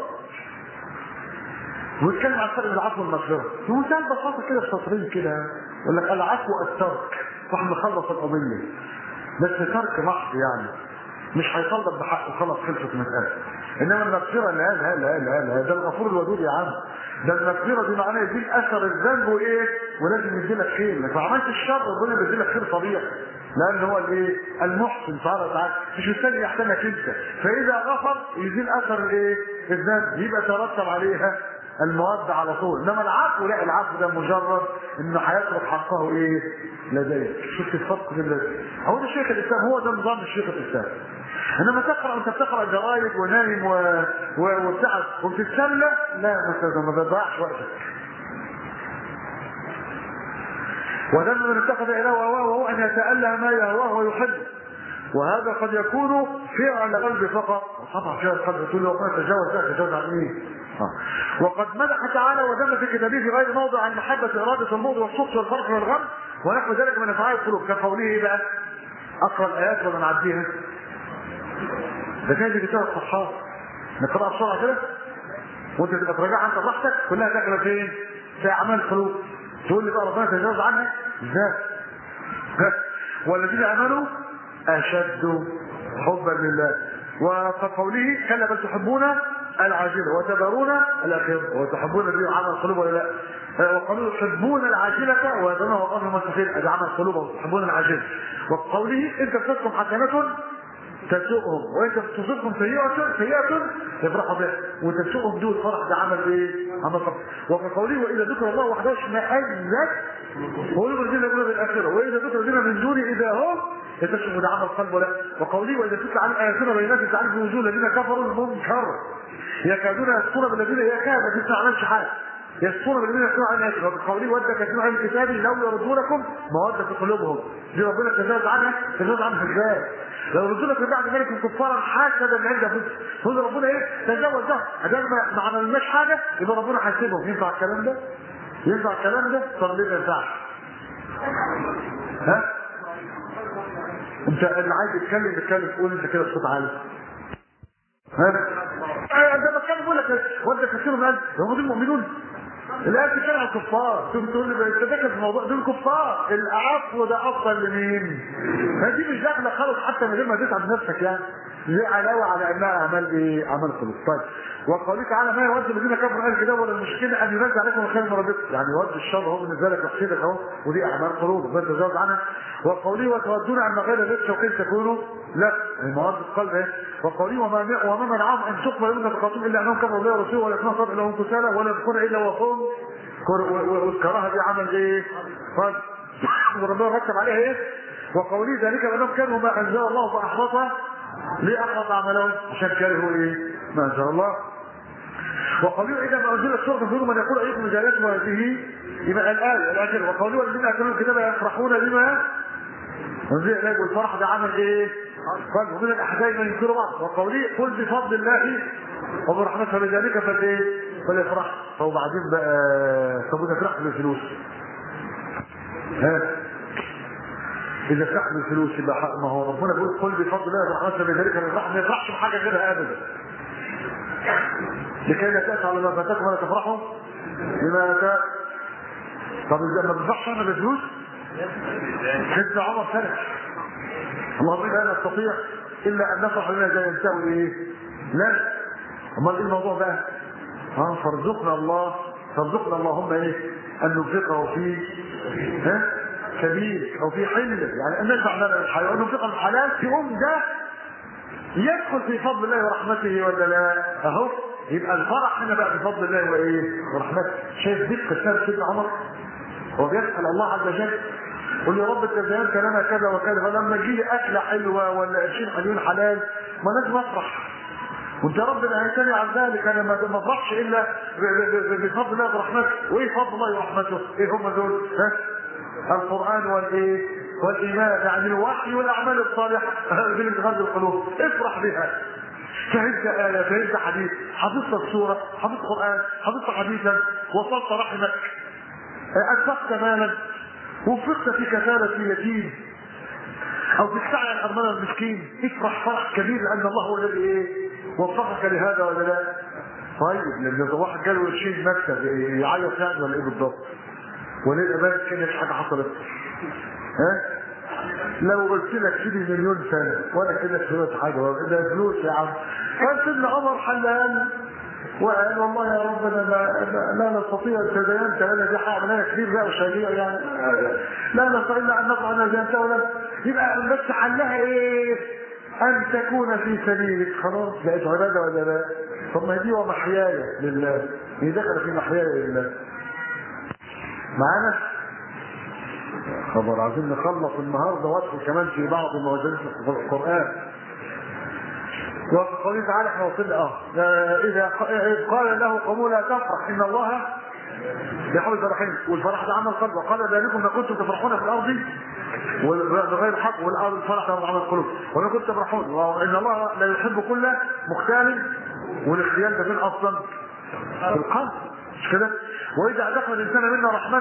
ويتكلم عن فرق العفو والمغفره بمنتهى البساطه كده في سطرين كده يقول لك العفو الترك راح مخلص القضيه بس ترك محض يعني مش هيطالب بحقه خلاص خلصت المساله انما المغفره لا لا لا لا لا ده الغفور الودود يا عم ده المغفره دي معناها يديك اثر الذنب وايه ولازم يديلك خير لك عملت الشر ربنا بيديلك خير طبيعي لان هو الايه المحسن سبحانه وتعالى مش مستني يحتمك انت فاذا غفر يزيل اثر الايه الذنب يبقى ترتب عليها المواد على طول انما العفو لا العفو ده مجرد انه هيترك حقه ايه لديك شفت الفرق بين هو ده شيخ الاسلام هو ده نظام الشيخ الاسلام انما تقرا انت بتقرا جرايد ونايم و... و... وبتاع وبتتسلى لا ما ما تضيعش وقتك وذم من اتخذ اله هواه وهو ان يتألى ما يهواه ويحبه وهذا قد يكون فعل القلب فقط طبعا فعل القلب تقول له ربنا تجاوز ده تجاوز عن مين؟ وقد مدح تعالى وذم في كتابه في غير موضع عن محبة إرادة البغض والسخط والفرح والغم ونحو ذلك من أفعال القلوب كقوله إيه بقى؟ أقرأ الآيات ولا نعديها؟ ده كان اللي بتاع الصحاب نقرأها بسرعة كده وأنت تبقى تراجعها أنت براحتك كلها داخلة فين؟ في أعمال القلوب تقول لي بقى ربنا تجاوز عنها؟ ازاي؟ والذين آمنوا أشد حبا لله وقد قوله كلا بل تحبون العاجلة وتذرون الأخيرة وتحبون الذي عمل القلوب ولا لا وقالوا يحبون العاجلة ويذرون وقالوا المستحيل أدي عمل القلوب وتحبون العاجلة وقوله إن تصدكم حسنة تسوءهم وإن تصدكم سيئة سيئة يفرحوا بها وتسوءهم دون فرح ده عمل إيه؟ عمل فرح وكقوله وإذا ذكر الله وحده اشمئزت قلوب الذين يقولون بالآخرة وإذا ذكر الذين من دونه إذا هم يتشف ده عمل قلب ولا وقوله وإذا تتلى عن آياتنا بينات تعرف وجوه الذين كفروا المنكر يكادون يسقون بالذين يكاد ما عملش حاجة يسقون بالذين يسقون عن آياتنا وبقوله ود كثير عن الكتاب لو يردونكم مودة في قلوبهم دي ربنا تجاوز عنها تجاوز عنها ازاي؟ لو ردوا من بعد ذلك كفارا حسدا من عند انفسهم تقول ربنا ايه تجاوز ده ادام ما عملناش حاجه يبقى ربنا هيسيبهم ينفع الكلام ده؟ ينفع الكلام ده؟ طب ليه ما ينفعش؟ ها؟ انت اللي عايز يتكلم يتكلم قول انت كده بصوت عالي ها؟ انت بتكلم بقول لك ود كثير من الناس هم دول مؤمنون الآية بتتكلم عن الكفار تقول تقول لي انت داخل في الموضوع دول كفار العفو ده افضل لمين؟ فدي مش داخله خالص حتى من غير ما تتعب نفسك يعني دي علاوه على انها اعمال ايه؟ اعمال قلوب طيب وقوله تعالى ما يود الذين كفروا اهل الكتاب ولا المشكله ان ينزل عليكم الخير من ربكم يعني يود الشر هو بالنسبه لك وحشيتك اهو ودي اعمال قلوب ربنا تجاوز عنها وقوله وتودون عن غير ذلك شوقين تكونوا لا المواد القلب اهي وقوله وما وما منعهم ان تقبل منهم نفقاتهم الا انهم كفروا بالله ورسوله ولا يكونوا صدق لهم كسالى ولا يذكرون الا وهم والكراهه دي عمل ايه؟ قال وربنا رتب عليها ايه؟ وقوله ذلك بانهم كانوا ما انزل الله فاحبط ليه احبط عملهم؟ عشان كرهوا ايه؟ ما انزل الله وقالوا اذا ما انزلت سوره فيهم من يقول ايكم جالات هذه يبقى الايه الاخر وقالوا الذين اتوا الكتاب يفرحون بما انزل اليك والفرح ده عمل ايه؟ قال ومن الاحزاب من ينكروا بعض وقوله قل بفضل الله وبرحمته فبذلك فالايه؟ فليفرح وبعدين بقى طب اذا فرحت بالفلوس ها اذا فرحت بالفلوس يبقى ما هو ربنا بيقول قل بفضل الله وبرحمته فبذلك فليفرح ما يفرحش بحاجه غيرها ابدا لكي لا تأتوا على ما فاتكم ولا تفرحوا بما أتى طب إذا ما بنفرحش أنا بالفلوس سيدنا عمر فرح اللهم لا نستطيع إلا أن نفرح بما زي ينتهي إيه؟ لا أمال إيه الموضوع بقى؟ ها فارزقنا الله فارزقنا اللهم إيه؟ أن ننفقه في ها؟ سبيل أو في حل يعني أن ندفع لنا الحياة وأن ننفقه الحلال في أم ده يدخل في فضل الله ورحمته ولا لا؟ أهو يبقى الفرح هنا بقى بفضل الله وايه؟ ورحمته شايف دقه كتاب سيدنا عمر هو بيسال الله عز وجل يقول يا رب انت زينت لنا كذا وكذا فلما تجي لي اكله حلوه ولا قرشين حلوين حلال ما لازم افرح وانت يا رب نهيتني عن ذلك انا ما افرحش الا بفضل الله ورحمته وايه فضل الله ورحمته؟ ايه هم دول؟ ها؟ القران والايه؟ والايمان يعني الوحي والاعمال الصالحه اللي بتغذي القلوب افرح بها فهمت آية فهمت حديث حفظت سورة حفظت قرآن حفظت حديثا وصلت رحمك أنفقت مالا وفقت في كفالة يتيم أو في السعي عن أرملة المسكين افرح فرح كبير لأن الله هو الذي إيه وفقك لهذا ولا لا؟ طيب لأن واحد جاله يشيل مكتب يعيط يعني ولا إيه بالضبط؟ ولا يبقى بالك كان مفيش حاجة حصلت ها؟ لو قلت لك سيدي مليون سنه ولا كده فلوس حاجه ده فلوس يا عم كان سيدنا عمر حلال وقال والله يا رب انا لا, لا نستطيع تدينت انا دي حق انا كبير بقى وشريع يعني لا نستطيع الا ان نطلع انا زينت ولا يبقى بس حلها ايه؟ ان تكون في سبيلك خلاص بقت عباده ولا لا؟ طب ما دي ومحياي لله هي دخل في محياي لله معانا؟ خبر عايزين نخلص النهارده وادخل كمان في بعض الموازين في القران وفي قوله تعالى احنا وصلنا اه اذا قال له قومه لا تفرح ان الله بيحاول فرحين والفرح ده عمل قلب وقال ذلكم ما كنتم تفرحون في الارض بغير حق والارض الفرح ده عمل القلوب وما كنتم تفرحون وان الله لا يحب كل مختال والاختيال ده فين اصلا؟ في القلب مش كده؟ واذا اذقنا الانسان منا رحمه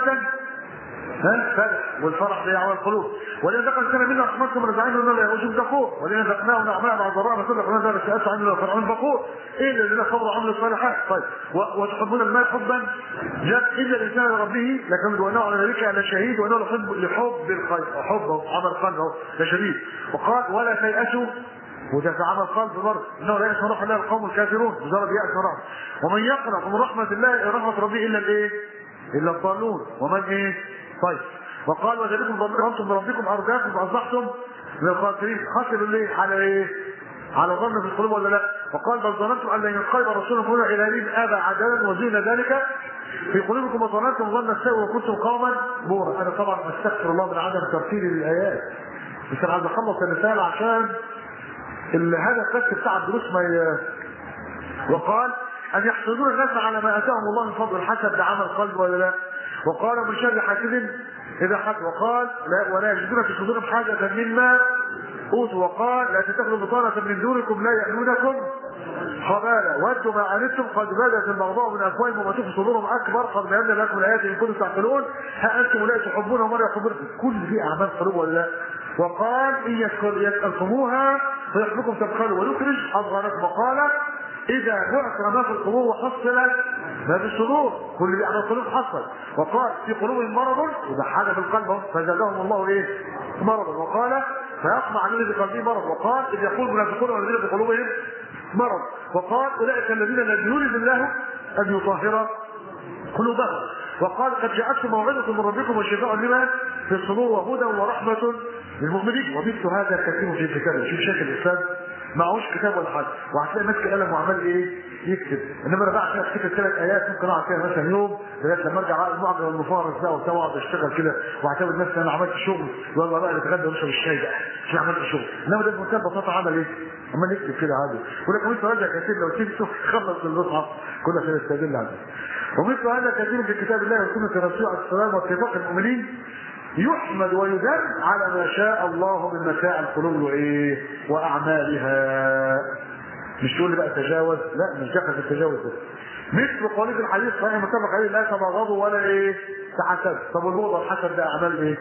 ها فرح والفرح ده يعمل القلوب ولئن ذكر الانسان منا رحمه ثم رجعنا انه لا يعوج كفور ولئن ذقناه نعماء مع ضراء مثل قلنا ذلك سالت عنه فرعون فقور ايه الذين صبروا وعملوا الصالحات طيب و- وتحبون المال حبا جاء الا الانسان لربه لكن وانه على ذلك لشهيد وانه لحب لحب الخير وحبه عمل قلبه لشديد وقال ولا تيأسوا وده في عمل قلب برضه انه لا يأس من رحمه الله القوم الكافرون مجرد يأس من رحمه ومن يقنط من رحمه الله رحمه ربه الا الايه؟ الا الضالون ومن ايه؟ طيب وقال وذلكم ظننتم بربكم ارداكم فاصبحتم من الخاسرين خسروا ليه؟ على ايه؟ على ظن في القلوب ولا لا؟ وقال بل ظننتم ان لن ينقلب رسولكم هنا الى دين ابى عدلا وزين ذلك في قلوبكم وظننتم ظن السوء وكنتم قوما بورا انا طبعا استغفر الله من عدم ترتيبي للايات بس انا عايز اخلص الرساله عشان ال- هذا القصه بتاع الدروس ما ي... وقال ان يحسدون الناس على ما اتاهم الله من فضل الحسد ده عمل قلب ولا لا وقال من شر حاسد اذا حسد وقال لا ولا يجدون في صدورهم حاجه مما اوتوا وقال لا تتخذوا بطانه من دونكم لا يألونكم خبالا ودوا ما عنتم قد بدت البغضاء من افواههم وما تخفي صدورهم اكبر قد بينا لكم الايات ان كنتم تعقلون ها انتم لا تحبونهم ولا يحبونكم كل دي اعمال قلوب ولا لا وقال ان يسأل- يسالكموها فيحبكم تبخلوا ويخرج اضغانكم وقال اذا بعث ما في القبور وحصل ما في الصدور كل اللي على القلوب حصل وقال في قلوبهم مرض اذا حاجه في القلب أهو، فزادهم الله ايه مرضا وقال فيطمع الذي في قلبه مرض وقال اذ يقول المنافقون والذين في قلوبهم مرض وقال اولئك الذين لم يرد الله ان يطهر قلوبهم وقال قد جاءتكم موعظة من ربكم وشفاء لما في الصدور وهدى ورحمة للمؤمنين ومثل هذا كثير في الكتاب شوف شيخ الإسلام معهوش كتاب ولا حاجة وهتلاقي ماسك قلم وعمال إيه يكتب إنما أنا بقى أفتكر ثلاث آيات ممكن أقعد فيها مثلا يوم لغاية لما أرجع أقعد المعجم والمفارس بقى وبتاع وأقعد أشتغل كده وأعتبر نفسي أنا عملت شغل يلا بقى نتغدى ونشرب الشاي بقى مش عملت شغل إنما ده بمنتهى البساطة عمل إيه؟ عمال يكتب كده عادي ولكن مثل هذا كثير لو تمسك خلص المصحف كل عشان يستدل عليه ومثل هذا كثير في كتاب الله وسنة الرسول عليه السلام واتفاق المؤمنين يحمد ويذم على ما شاء الله من متاع القلوب وايه واعمالها مش تقول لي بقى تجاوز لا مش دخل في التجاوز ده مثل قولي في الحديث صحيح متفق عليه لا تبغضوا ولا ايه تحسد طب والبغض والحسد ده اعمال ايه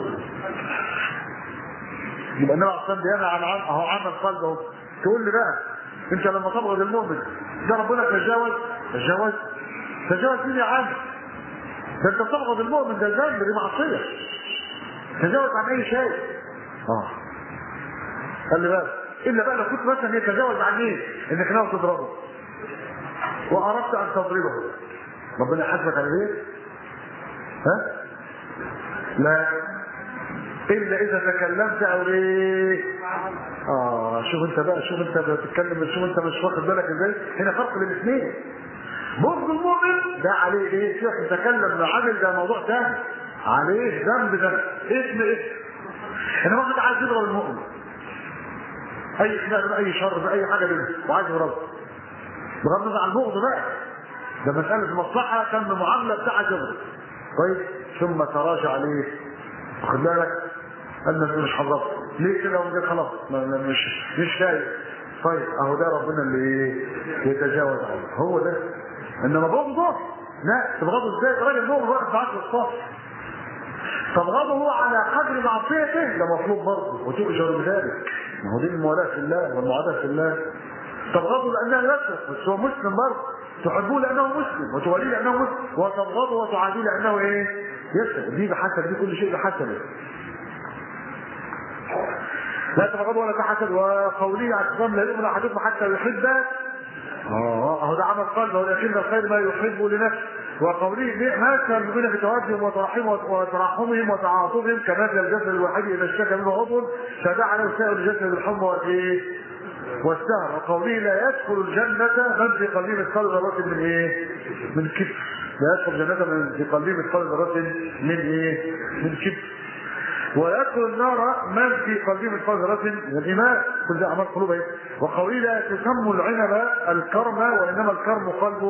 يبقى النبي عليه الصلاه والسلام بينهى عن عم- اهو عمل قلب اهو تقول لي بقى انت لما تبغض المؤمن ده ربنا تجاوز تجاوز تجاوز مين يا عم ده انت تبغض المؤمن ده ذنب دي معصيه تجاوز عن اي شيء اه خلي بالك الا بقى لو كنت مثلا يتجاوز عن ايه انك ناوي تضربه واردت ان تضربه ربنا يحاسبك على ايه ها لا الا اذا تكلمت او ايه اه شوف انت بقى شوف انت بتتكلم شوف انت مش واخد بالك ازاي هنا فرق بين الاثنين بغض المؤمن ده عليه ايه شيخ تكلم عامل ده موضوع تاني عليه ذنب ده اسم اسم انا واحد عايز يضرب المؤمن اي خلاف باي شر باي حاجه منه وعايز يضربه بغض النظر عن البغض بقى ده مساله مصلحه تم معامله بتاعت يضرب طيب ثم تراجع عليه واخد بالك قال لك مش هضربه ليه كده ومجد خلاص ما- ما- مش مش شايف طيب اهو ده ربنا اللي ايه يتجاوز عنه هو ده انما بغضه لا تبغضه ازاي راجل مؤمن واقف معاك في الصف تبغضه على قدر معصيته ده مطلوب برضه وتؤجر بذلك ما هو دي الموالاه في الله والمعاداه في الله تبغضه لانه يسرق بس هو مسلم برضه تحبوه لانه مسلم وتوليه لانه مسلم وتبغضه وتعاديه لانه ايه؟ يسرق دي بحسب دي كل شيء بحسبه لا تبغض ولا تحسد وقوله عليه الصلاه لا يؤمن احدكم حتى يحب اه اهو ده عمل قلب هو لكن الخير ما يحب لنفسه وقوله ما كان المؤمنين بتوادهم وتراحمهم وتراحمهم وتعاطفهم كمثل الجسد الواحد اذا اشتكى منه عضو فدعا له سائر الجسد بالحمى والايه؟ والسهر وقوله لا يدخل الجنة من في قلبه مثقال ذرة من ايه؟ من كبر لا يدخل الجنة من في قلبه مثقال ذرة من ايه؟ من كبر ويدخل النار من في قلبه مثقال ذرة من الإيمان كل ده أعمال قلوب اهي وقوله لا تسموا العنب الكرم وإنما الكرم قلب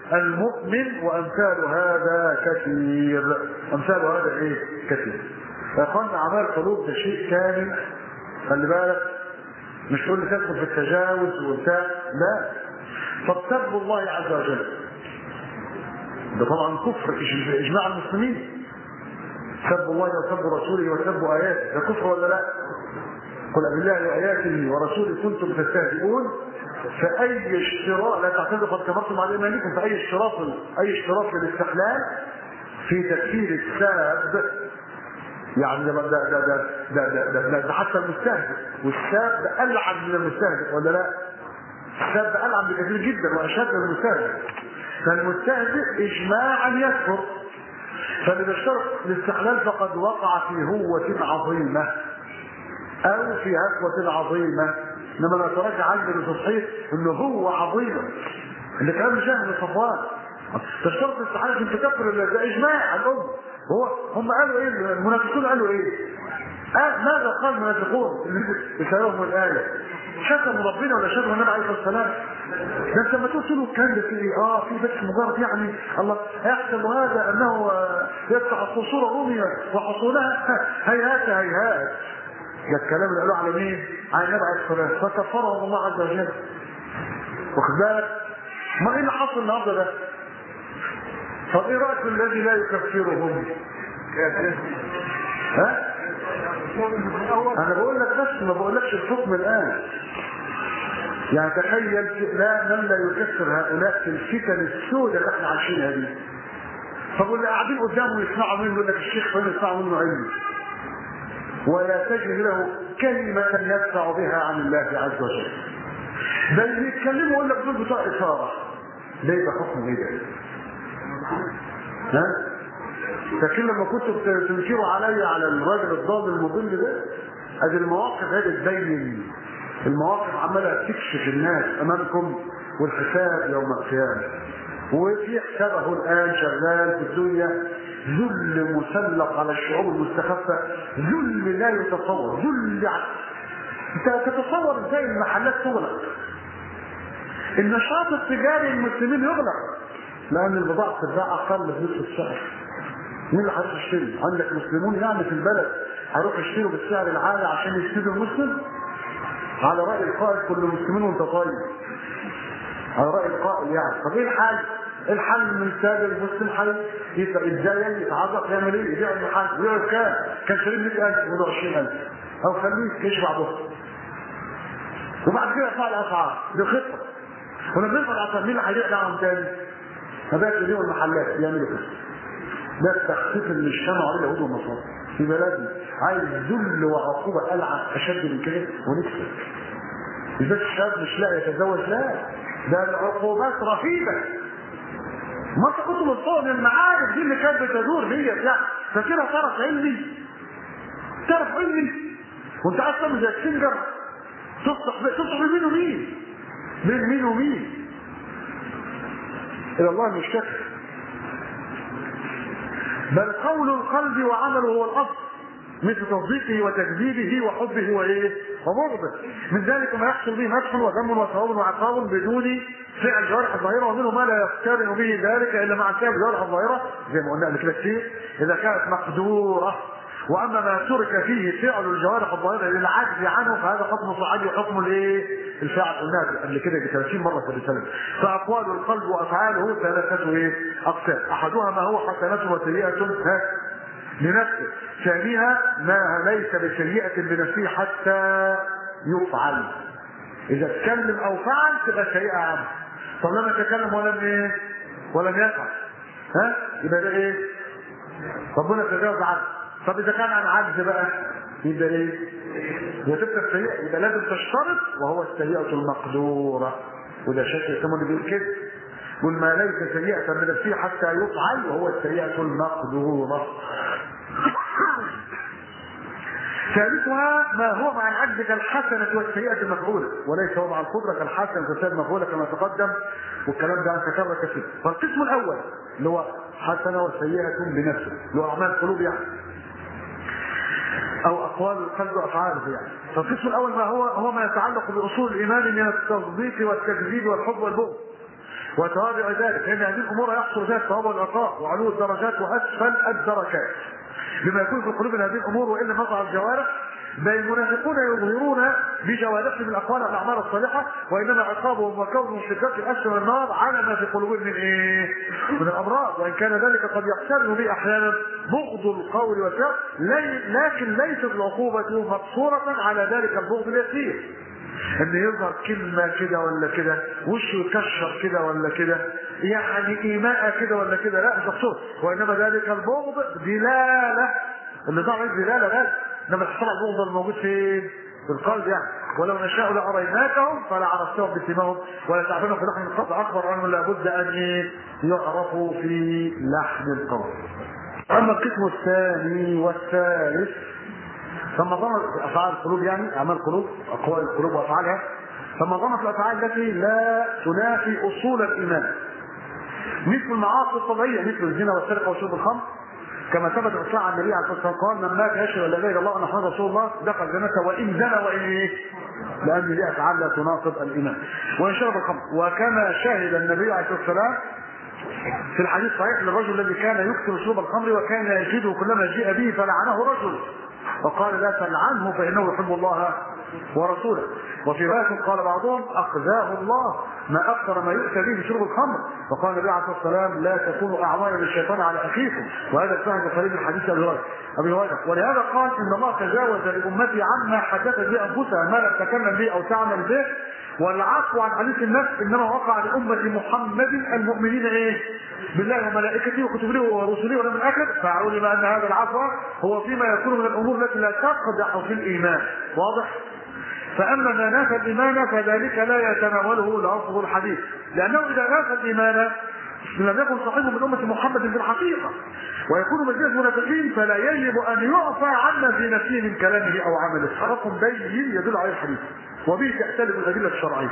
المؤمن وامثال هذا كثير امثال هذا ايه كثير فقلنا اعمال القلوب ده شيء كامل خلي بالك مش تقول لي تدخل في التجاوز وبتاع لا فسب الله عز وجل ده طبعا كفر إج- اجماع المسلمين سب الله وسب رسوله وسب اياته ده كفر ولا لا؟ قل بالله واياته ورسوله كنتم تستهزئون فاي اشتراط لا تعتذروا قد كفرتم على ايمانكم فاي اشتراط اي اشتراط للاستحلال في تكفير الساب يعني ده ده ده ده ده, ده, ده, ده, ده حتى المستهزئ والساب ده العن من المستهزئ ولا لا؟ الساب ده العن بكثير جدا واشد من المستهزئ فالمستهزئ اجماعا يكفر فاللي بيشترط الاستحلال فقد وقع في هوة عظيمة أو في هفوة عظيمة إنما لا تراجع عندي لتصحيح إنه هو عظيمة اللي كلام جهل صفوان تشترط الاستحلال عشان تكفر ده إجماع الأمة هو هم قالوا إيه المنافقون قالوا إيه؟ آه ماذا قال المنافقون اللي يسألهم الآية؟ شتموا ربنا ولا شتموا النبي عليه الصلاة والسلام؟ ده انت لما تقول له الكلام ده في اه في بس مجرد يعني الله يحسب هذا انه آه، يفتح قصور الرومية وحصولها هيهات هيهات ده الكلام اللي قالوه على مين؟ على النبي عليه الصلاه والسلام فكفرهم الله عز وجل واخد بالك؟ ما ايه اللي حصل النهارده ده؟ طب ايه رايك في الذي لا يكفرهم؟ ها؟ انا بقول لك بس ما بقولكش الحكم الان يعني تخيل لا من لا يكفر هؤلاء في الفتن السوداء اللي احنا عايشينها دي طب واللي قاعدين قدامه يسمعوا منه يقول لك الشيخ فلان يسمعوا منه علم ولا تجد له كلمة يدفع بها عن الله عز وجل بل يتكلموا يقول لك دول بتوع إثارة ده يبقى حكم ايه ده؟ ها؟ لكن لما كنتوا تنكروا علي على الراجل الضال المضل ده ادي المواقف هذه تبين المواقف عماله تكشف الناس امامكم والحساب يوم القيامه وفي حسابه الان شغال في الدنيا ذل مسلط على الشعوب المستخفه ذل لا يتصور ذل ع- انت تتصور ازاي المحلات تغلق النشاط التجاري المسلمين يغلق لان البضاعه بتتباع اقل بنصف السعر مين اللي هيروح يشتري؟ عندك مسلمون يعني في البلد هيروحوا يشتروا بالسعر العالي عشان يشتروا المسلم؟ على رأي القائل كل مسلمين وانت طيب. على رأي القائل يعني، طب ايه الحل؟ ايه الحل من التاجر المسلم حل ازاي يتعرف يعمل ايه؟ يبيع المحل يبيع بكام؟ كان شاريه 100000 ولا 20000 او خليه يشبع بكره. وبعد كده يرفع الاسعار دي خطه. ولما يرفع الاسعار مين اللي هيبيع دعم تاني؟ فبقى يبيعوا المحلات يعملوا كده. ده التخفيف اللي اجتمعوا عليه اليهود والنصارى في بلدنا عايز ذل وعقوبه العب اشد من كده ونكسب مش بس الشاب مش لاقي يتزوج لا ده العقوبات رهيبه ما انت كنت متصور ان المعارف دي اللي كانت بتدور ديت يعني فاكرها طرف علمي طرف علمي وانت عايز تعمل زي السنجر تصلح تصلح بين مين ومين بين مين ومين الى الله المشتكي بل قول القلب وعمله هو الاصل مثل تصديقه وتكذيبه وحبه وايه؟ وبغضه من ذلك ما يحصل به مدح وذم وثواب وعقاب بدون فعل جوارح الظاهره ومنه ما لا يقترن به ذلك الا مع فعل جوارح الظاهره زي ما قلنا قبل كده كتير اذا كانت مقدوره واما ما ترك فيه فعل الجوارح الظاهره للعجز عنه فهذا حكم صعيدي وحكم الايه؟ الفعل قلناها قبل كده ب 30 مره في الرساله فاقوال القلب وافعاله ثلاثه ايه؟ اقسام احدها ما هو حسنه وسيئه ها لنفسه ثانيها ما ليس بسيئة بنفسه حتى يفعل إذا اتكلم أو فعل تبقى سيئة عنه طب لما تكلم ولم إيه؟ ولم يفعل ها؟ يبقى ده إيه؟ ربنا تجاوز عنه طب إذا كان عن عجز بقى يبقى إيه؟ وتبقى السيئة يبقى لازم تشترط وهو السيئة المقدورة وده شكل كمان بيقول كده قل ما ليس سيئة من نفسه حتى يفعل وهو السيئة المقدورة ثالثها ما هو مع العجز كالحسنة والسيئة المفعولة وليس هو مع القدرة كالحسنة والسيئة المفعولة كما تقدم والكلام ده عن كثرة كثير فالقسم الأول اللي هو حسنة وسيئة بنفسه اللي هو أعمال القلوب يعني أو أقوال القلب وأفعاله يعني فالقسم الأول ما هو هو ما يتعلق بأصول الإيمان من التصديق والتكذيب والحب والبغض وتوابع ذلك لان هذه الامور يحصل فيها الثواب والعقاب وعلو الدرجات واسفل الدركات بما يكون في القلوب من هذه الامور والا نضع الجوارح بل المنافقون يظهرون بجوارحهم الاقوال والاعمال الصالحه وانما عقابهم وكونهم في الدرك الاسفل من النار على ما في قلوبهم من ايه؟ من الامراض وان كان ذلك قد يقترن به احيانا بغض القول والفعل لكن ليست العقوبه مقصوره على ذلك البغض اليسير ان يظهر كلمه كده ولا كده وشه يكشر كده ولا كده يعني ايماء كده ولا كده لا مش مقصود وانما ذلك البغض دلاله اللي طبعا دلاله بس انما الحصول على البغض الموجود فين؟ في القلب يعني ولو نشاء لاريناكهم فلا عرفتهم بسيماهم ولا تعرفون في لحم القلب اكبر انهم لابد ان يعرفوا في لحم القول. اما القسم الثاني والثالث ثم ضمت افعال القلوب يعني اعمال القلوب اقوال القلوب وافعالها ثم ضمت الافعال التي لا تنافي اصول الايمان مثل المعاصي الطبيعيه مثل الزنا والسرقه وشرب الخمر كما ثبت في عن النبي عليه الصلاه والسلام قال من مات يشهد ان لا اله الا الله وان محمد رسول الله دخل الجنه وان زنى وان ايه؟ لان دي افعال لا تناقض الايمان وان شرب الخمر وكما شهد النبي عليه الصلاه والسلام في الحديث الصحيح للرجل الذي كان يكثر شرب الخمر وكان يجده كلما جيء به فلعنه رجل وقال لا تلعنه فانه يحب الله ورسوله وفي روايه قال بعضهم اخزاه الله ما اكثر ما يؤتى به شرب الخمر وقال النبي عليه الصلاه والسلام لا تكونوا اعوانا للشيطان على اخيكم وهذا الفهم قريب من حديث ابي هريره ابي هريره ولهذا قال ان الله تجاوز لامتي عما حدثت به انفسها ما لم تكلم به او تعمل به والعفو عن حديث النفس انما وقع لامه محمد المؤمنين ايه؟ بالله وملائكته وكتبه ورسله واليوم الاخر فعلم ان هذا العفو هو فيما يكون من الامور التي لا تقدح في الايمان واضح؟ فاما ما نافى الايمان فذلك لا يتناوله لفظ الحديث لانه اذا نافى الايمان لم يكن صاحبه من امه محمد بالحقيقه ويكون من جهه المنافقين فلا يجب ان يعفى عما في نفسه من كلامه او عمله رقم بين يدل عليه الحديث وبه تختلف الادله الشرعيه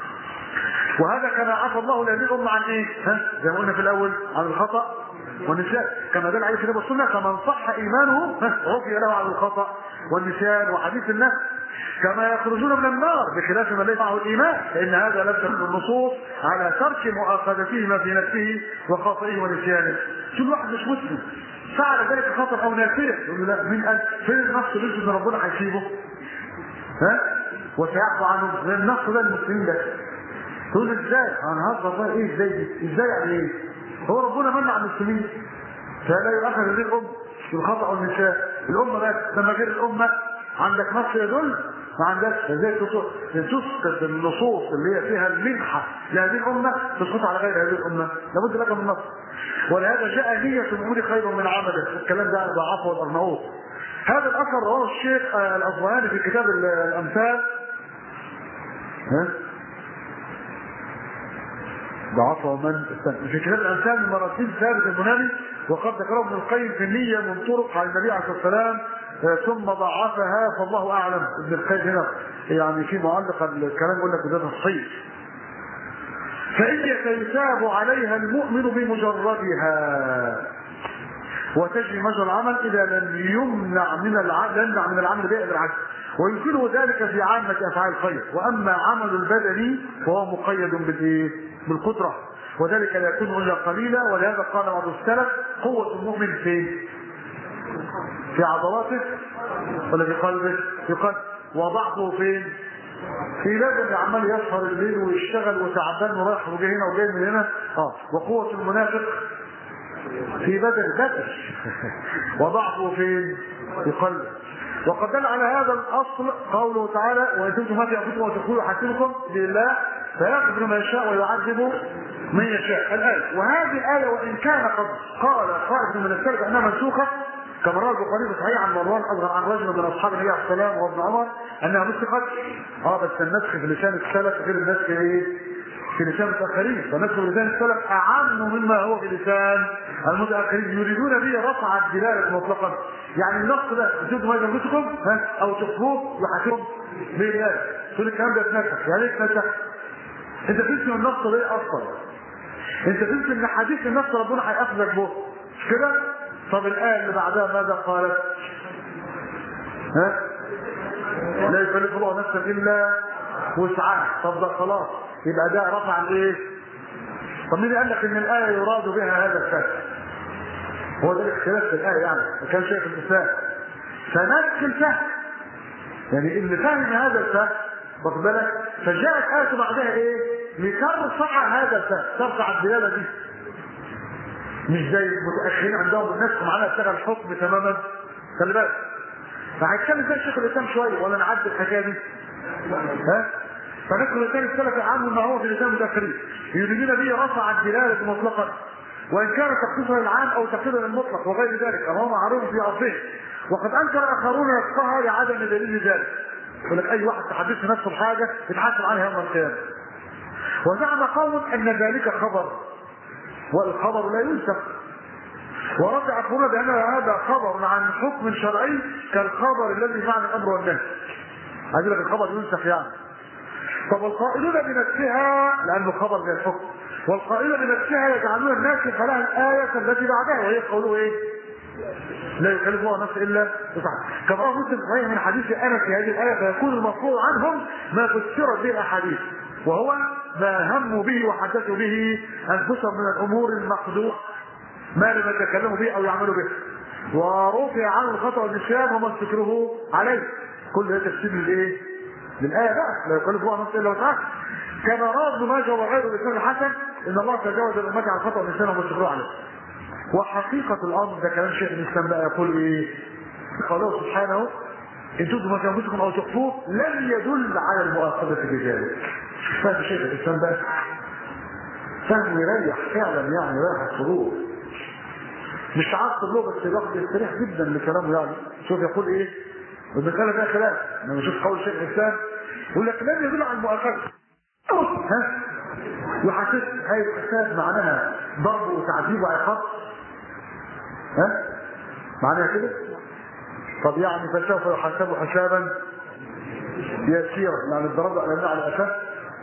وهذا كما عفى الله لهذه الامه عن ايه؟ ها؟ زي ما قلنا في الاول عن الخطا والنسيان كما دل عليه الكتاب والسنه كمن صح ايمانه عفي له عن الخطا والنسيان وحديث النفس كما يخرجون من النار بخلاف من ليس معه الايمان فان هذا لم تكن النصوص على ترك مؤاخذته ما في نفسه وخطئه ونسيانه كل واحد مش مسلم فعل ذلك خطا او ناسيه يقول له لا مين قال فين النص اللي ان ربنا هيسيبه؟ ها؟ وسيعفو عنه النص ده المسلمين ده تقول ازاي؟ هنهزر بقى ايه ازاي دي؟ ازاي يعني ايه؟ هو ربنا منع المسلمين فلا يؤخذ هذه الامه بالخطا والنساء الامه بس لما غير الامه عندك نص يدل ما عندكش ازاي تسقط النصوص اللي هي فيها المنحه لهذه الامه تسقط على غير هذه الامه لابد لك من نص ولهذا جاء نية الأمور خير من عمله الكلام ده ضعفه الأرناؤوط هذا الأثر رواه الشيخ الأصبهاني في كتاب الأمثال ها؟ ضعفه من في كتاب الأمثال من مراسيل ثابت البناني وقد ذكره ابن القيم في النية من طرق عن النبي عليه الصلاة والسلام ثم ضعفها فالله اعلم ابن القيم هنا يعني في معلق الكلام يقول لك ده تصحيح فإن يتاب عليها المؤمن بمجردها وتجري مجرى العمل إذا لم يمنع من العمل يمنع من العمل بها بالعكس ويمكنه ذلك في عامة أفعال الخير وأما عمل البدن فهو مقيد بالإيه؟ بالقدرة وذلك لا يكون إلا قليلا ولهذا قال بعض السلف قوة المؤمن فين؟ في عضلاته ولا في قلبه؟ في قلبه وضعفه فين؟ في لازم عمال يسهر الليل ويشتغل وتعبان ورايح وجاي هنا وجاي من هنا اه وقوة المنافق في بدن بدن وضعفه فين؟ في قلبه وقد دل على هذا الاصل قوله تعالى وان تبتم ما في انفسكم وتقولوا حسبكم لله فيغفر ما يشاء ويعذب من يشاء الايه وهذه الايه وان كان قد قال قائد من السلف انها منسوخه كما روى البخاري صحيح عن مروان اصغر عن رجل من اصحاب النبي عليه السلام وابن عمر انها نسخت اه بس النسخ في لسان السلف غير النسخ ايه؟ في لسان المتاخرين فالنسخ في لسان السلف اعم مما هو في لسان المتاخرين يريدون به رفع الدلاله مطلقا يعني النص ده تجد ما يملككم ها او تخفوه يحاكمكم بالله تقول الكلام ده اتنسخ يعني ايه اتنسخ؟ انت تنسي النص ده ايه اصلا؟ انت تنسي ان حديث النص ربنا هياخذك به مش كده؟ طب الآية اللي بعدها ماذا قالت؟ ها؟ لا يكلف الله نفسا إلا وسعها طب ده خلاص يبقى ده رفع الايه؟ طب مين قال لك ان الايه يراد بها هذا الفهم هو ده الاختلاف في الايه يعني ما كان شيخ الاسلام فنفس الفهم يعني اللي فهم هذا الفهم واخد بالك فجاءت آية بعدها ايه؟ لترفع هذا الفهم ترفع الدلالة دي مش زي المتأخرين عندهم الناس معناها اشتغل الحكم تماما خلي بالك فهيتكلم زي الشيخ الاسلام شويه ولا نعدي الحكايه دي ها فنذكر الثاني السلف العام ما هو في لسان المتاخرين يريدون به رفع الدلاله مطلقا وان كان تخصيصها للعام او تقييدا للمطلق وغير ذلك وهو معروف في اصله وقد انكر اخرون نسخها لعدم دليل ذلك يقول لك اي واحد تحدث نفسه بحاجه يتحاسب عنها يوم القيامه وزعم قوم ان ذلك خبر والخبر لا ينسخ ورد اخونا بان هذا خبر عن حكم شرعي كالخبر الذي معنى الامر والنهي عايز لك الخبر ينسخ يعني طب والقائلون بنفسها لانه خبر من الحكم والقائلون بنفسها يجعلون الناسخ لها الايه التي بعدها وهي قوله ايه؟ لا يكلف الله نفسا الا وسعها كما روى مسلم صحيح من حديث انس في هذه الايه فيكون المفروض عنهم ما فسرت به الاحاديث وهو ما هموا به وحدثوا به انفسهم من الامور المقدوره ما لم يتكلموا به او يعملوا به ورفع عنه الخطا والنسيان وما استكرهوا عليه كل ده تفسير للايه؟ للايه بقى لا يكلف الله نفسا الا وسعها كما روى ابن ماجه وغيره بسند الحسن ان الله تجاوز الامه عن الخطا والنسيان وما استكرهوا عليه وحقيقة الأمر ده كلام شيخ الإسلام بقى يقول إيه؟ قاله سبحانه إن تبدوا ما في أنفسكم أو تخفوه لن يدل على المؤاخذة بذلك. فاهم شيخ الإسلام بقى؟ فهم يريح فعلا يعني رايح الصدور. مش عارف له بس الواحد يستريح جدا لكلامه يعني. شوف يقول إيه؟ والمسألة فيها خلاف. لما نشوف قول شيخ الإسلام يقول لك لن يدل على المؤاخذة. ها؟ وحسيت هاي الحساب معناها ضرب وتعذيب وعقاب ها معناها كده طب يعني فسوف يحاسب حسابا يسيرا يعني الضرب على على الاساس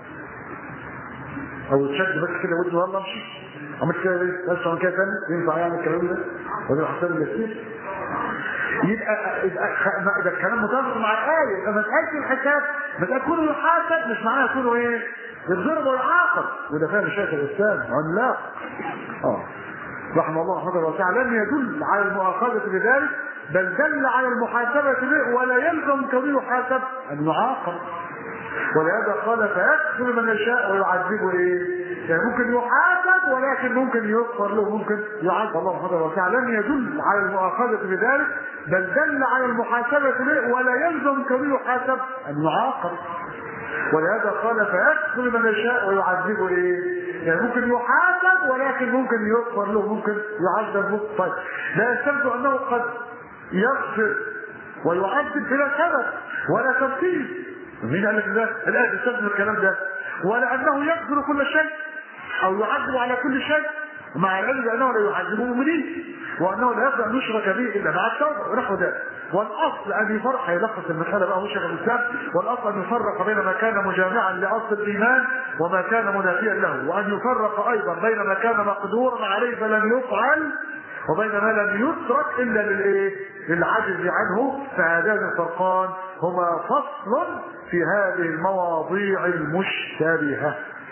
او تشد بس كده ودنه يلا امشي عملت كده ليه؟ بس عمل كده تاني ينفع يعني الكلام ده؟ وده الحساب اليسير يبقى يبقى اذا الكلام متفق مع الايه يبقى مساله الحساب مساله كونه يحاسب مش معناها كونه ايه؟ يتضرب ويعاقب وده فهم شيخ الاسلام عملاق اه رحمه الله رحمه الله تعالى لم يدل على المؤاخذة بذلك بل دل على المحاسبة به ولا يلزم كونه يحاسب أن يعاقب ولهذا قال فيكفر من يشاء ويعذبه ايه؟ يعني ممكن يحاسب ولكن ممكن يغفر له ممكن يعذب الله سبحانه وتعالى لم يدل على المؤاخذة بذلك بل دل على المحاسبة به ولا يلزم كونه يحاسب أن يعاقب ولهذا قال فيكفر من يشاء ويعذبه ايه؟ يعني ممكن يحاسب ولكن ممكن يغفر له ممكن يعذب له طيب لا يستلزم انه قد يغفر ويعذب بلا سبب ولا ترتيب مين قال لك ده؟ الآية تستلزم الكلام ده ولا انه يغفر كل شيء او يعذب على كل شيء مع العلم بانه لا يعذب المؤمنين وانه لا يقدر ان يشرك به الا مع التوبه ونحو ذلك والاصل ان يفرق هيلخص المساله بقى هو شيخ الاسلام والاصل ان يفرق بين ما كان مجامعا لاصل الايمان وما كان منافيا له وان يفرق ايضا بين ما كان مقدورا عليه فلم يفعل وبين ما لم يترك الا للايه؟ للعجز عنه فهذان الفرقان هما فصل في هذه المواضيع المشتبهه.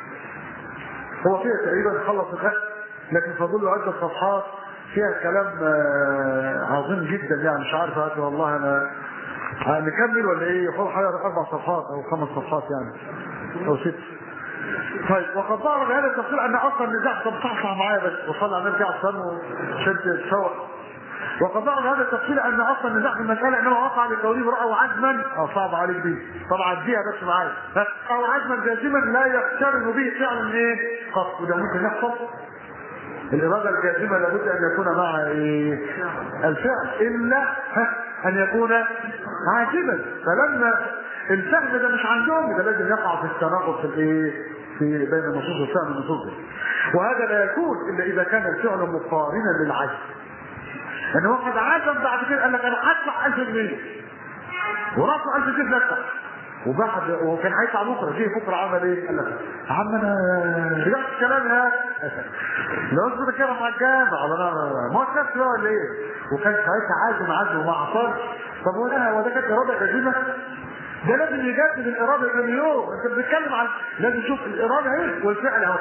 هو فيها تقريبا خلص الخط لكن فاضل له عده صفحات فيها كلام عظيم جدا يعني مش عارف هاتي والله انا نكمل ولا ايه؟ يقول حوالي اربع صفحات او خمس صفحات يعني او ست. طيب وقد ظهر بهذا التفصيل ان اصلا النزاع طب صحصح معايا بس وصلى على نرجع عشان عشان تتشوق وقد ظهر بهذا التفصيل ان اصلا النزاع في المساله انما وقع لكونه امراه عزما اه صعب عليك دي طبعا اديها بس معايا او عزما جازما لا يقترن به فعل ايه؟ قصد وده ممكن يحصل الإرادة الجازمة لابد أن يكون مع إيه؟ الفعل إلا أن يكون عاجبا فلما الفهم ده مش عندهم ده لازم يقع في التناقض في الإيه؟ في بين النصوص والفهم النصوص وهذا لا يكون إلا إذا كان الفعل مقارنا للعجز يعني واحد عزم بعد كده قال لك أنا هدفع 1000 جنيه وراسه 1000 جنيه ندفع وبعد وكان هيطلع بكره جه بكره عمل ايه؟ قال لك يا عم انا رجعت كلام يا لو اصبر كده مع الجامع ولا انا ما كانش بقى ولا ايه؟ وكان ساعتها عازم عزم وما حصلش طب هو ده هو ده كانت اراده جازمه؟ ده لازم يجدد الاراده كل يوم انت بتتكلم عن لازم تشوف الاراده اهي والفعل اهو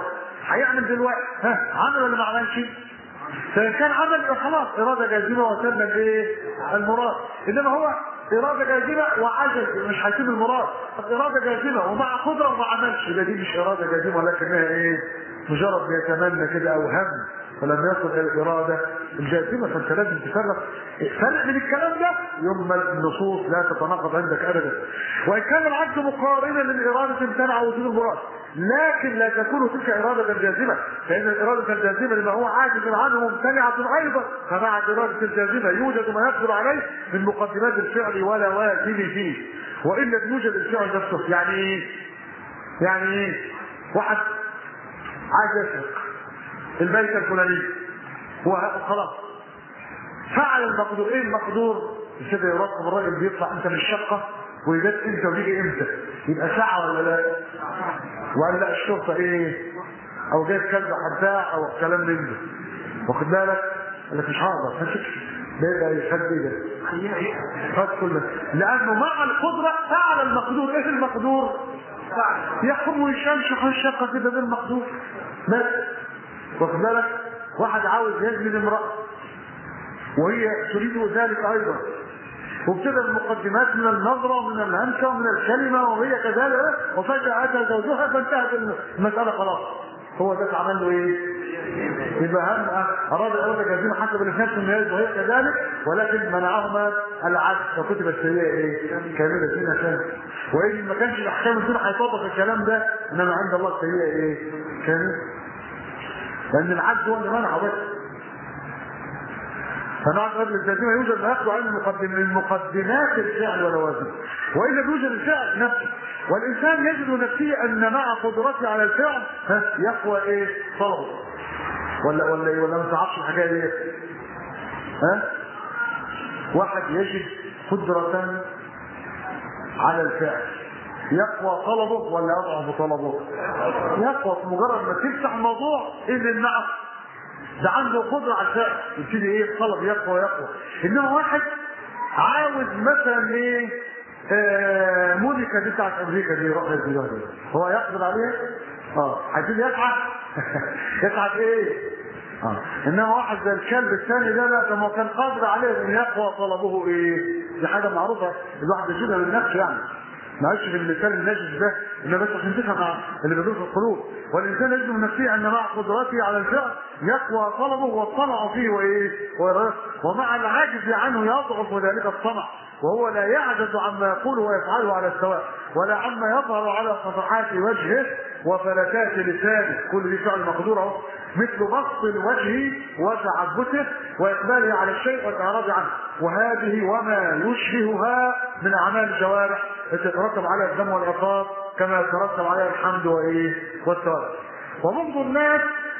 هيعمل دلوقتي ها عمل ولا ما عملش؟ فإن كان عمل يبقى خلاص إرادة جازمة وتم الإيه؟ المراد إنما هو إرادة جازمة وعجز مش هيتم المراد إرادة جازمة ومع قدرة وما عملش يبقى دي مش إرادة جازمة ولكنها إيه؟ مجرد بيتمنى كده أو هم فلم يصل إلى الإرادة الجازمة فأنت لازم تفرق فرق من الكلام ده يوم ما النصوص لا تتناقض عندك أبدا وإن كان العجز مقارنا للإرادة امتنع وجود المراد لكن لا تكون تلك إرادة جازمة فإن الإرادة الجازمة لما هو عاجز عنه ممتنعة أيضا فمع الإرادة الجازمة يوجد ما يقدر عليه من مقدمات الفعل ولوازم فيه وإن لم يوجد الفعل نفسه يعني إيه؟ يعني إيه؟ واحد عايز يسرق البيت الفلاني وخلاص فعل المقدور ايه المقدور كده يراقب الراجل بيطلع انت من الشقه ويبات امتى ويجي امتى يبقى ساعه ولا لا وقال لا الشرطه ايه او جايب كلب حداع او كلام من ده واخد بالك قال لك مش هقدر همسك ده يبقى يخلي ده خد كل ده لانه مع القدره فعل المقدور ايه المقدور يقوم ويشمشق الشقه كده ده المقدور بس واخد بالك واحد عاوز يجلد امراه وهي تريد ذلك ايضا وابتدى المقدمات من النظرة ومن الهمسة ومن الكلمة وهي كذلك وفجأة أتى زوجها فانتهت المسألة خلاص هو ده اتعمل له ايه؟ يبقى هم أراد إرادة جازمة حسب الاثنين النهاية وهي كذلك ولكن منعهما العدل فكتب السيئة ايه؟ كاملة فينا كان وإن ما كانش الأحكام الدين هيطبق الكلام ده إنما عند الله السيئة ايه؟ كاملة لأن العدل هو اللي منعه بس فمع قبل الجازمة يوجد ما يخلو عن المقدم من مقدمات الفعل ولوازمه وإلا يوجد الفعل نفسه والإنسان يجد نفسه أن مع قدرته على الفعل ها يقوى إيه طلبه ولا ولا ولا ما تعرفش الحاجة دي ها واحد يجد قدرة على الفعل يقوى طلبه ولا يضعف طلبه يقوى في مجرد ما تفتح الموضوع ايه اللي يمنعه ده عنده قدرة على الفعل يبتدي ايه الطلب يقوى يقوى انما واحد عاوز مثلا ايه آه مونيكا دي بتاعت امريكا دي روح دي هو يقدر عليها اه هيبتدي يسعى يسعى في ايه اه انما واحد زي الكلب الثاني ده لا ده ما كان قادر عليه ان يقوى طلبه ايه دي حاجه معروفه الواحد يجيبها من نفسه يعني معلش في اللسان النجس ده اللي بس عشان تفهم اللي بيدور في القلوب والانسان يجد من نفسه ان مع قدرته على الفعل يقوى طلبه والطمع فيه وايه ومع العاجز عنه يضعف ذلك الطمع وهو لا يعجز عما يقول ويفعله على السواء ولا عما يظهر على صفحات وجهه وفلتات لسانه كل دي فعل مقدور اهو مثل بسط الوجه وتعبته واقباله على الشيء والاعراض عنه وهذه وما يشبهها من اعمال الجوارح تترتب على الدم والعقاب كما يترتب عليها الحمد وايه والثواب وبعض الناس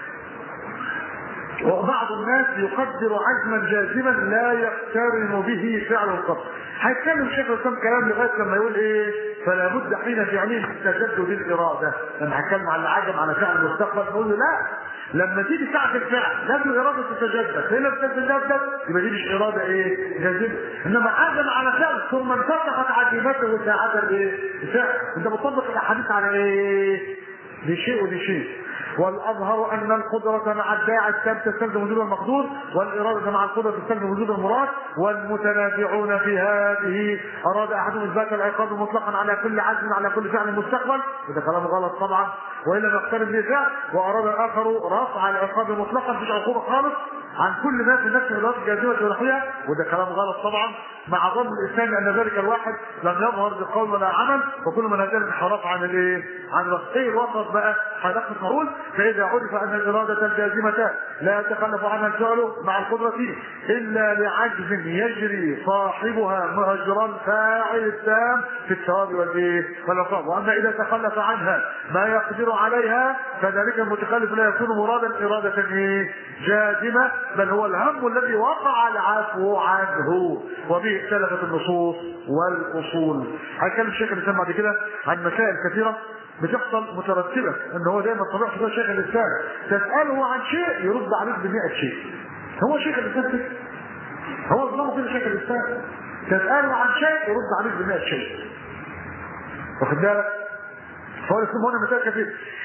وبعض الناس يقدر عزما جازما لا يقترن به فعل القصد هيتكلم شيخ الاسلام كلام لغايه لما يقول ايه فلا بد حين فعله تجدد الاراده لما هتكلم عن العجم على فعل المستقبل نقول له لا لما تيجي ساعه الفعل لازم الاراده تتجدد فين لم تتجدد يبقى دي مش اراده ايه جازمه انما عزم على فعل ثم انفتحت عزيمته ساعه الايه الفعل انت بتطبق الاحاديث على ايه دي شيء ودي شيء والاظهر ان القدره مع الداعي التام تستلزم وجود المقدور والاراده مع القدره تستلزم وجود المراد والمتنازعون في هذه اراد احدهم اثبات العقاب مطلقا على كل عزم على كل فعل مستقبل وده كلام غلط طبعا والا نقترب به فعل واراد الاخر رفع العقاب مطلقا مفيش عقوبه خالص عن كل ما في نفس الوقت الجازمة والحية وده كلام غلط طبعا مع ظن الإنسان أن ذلك الواحد لم يظهر بقول ولا عمل وكل من هذا انحراف عن الايه؟ عن الوقت ايه الوسط بقى حلقة نقول فإذا عرف أن الإرادة الجازمة لا يتخلف عنها الفعل مع القدرة فيه إلا لعجز يجري صاحبها مهجر الفاعل التام في الثواب والإيه؟ والعقاب وأما إذا تخلف عنها ما يقدر عليها فذلك المتخلف لا يكون مرادا إرادة إيه؟ جازمة بل هو الهم الذي وقع العفو عنه وبه اختلفت النصوص والاصول هيتكلم الشيخ الاسلام بعد كده عن مسائل كثيره بتحصل مترتبه ان هو دايما طبيعته كده شيخ الاسلام تساله عن شيء يرد عليك ب شيء هو شيخ الاسلام كده هو نظامه كده شيخ الاسلام تساله عن شيء يرد عليك ب شيء واخد بالك فهو الاسلام هنا مسائل كثير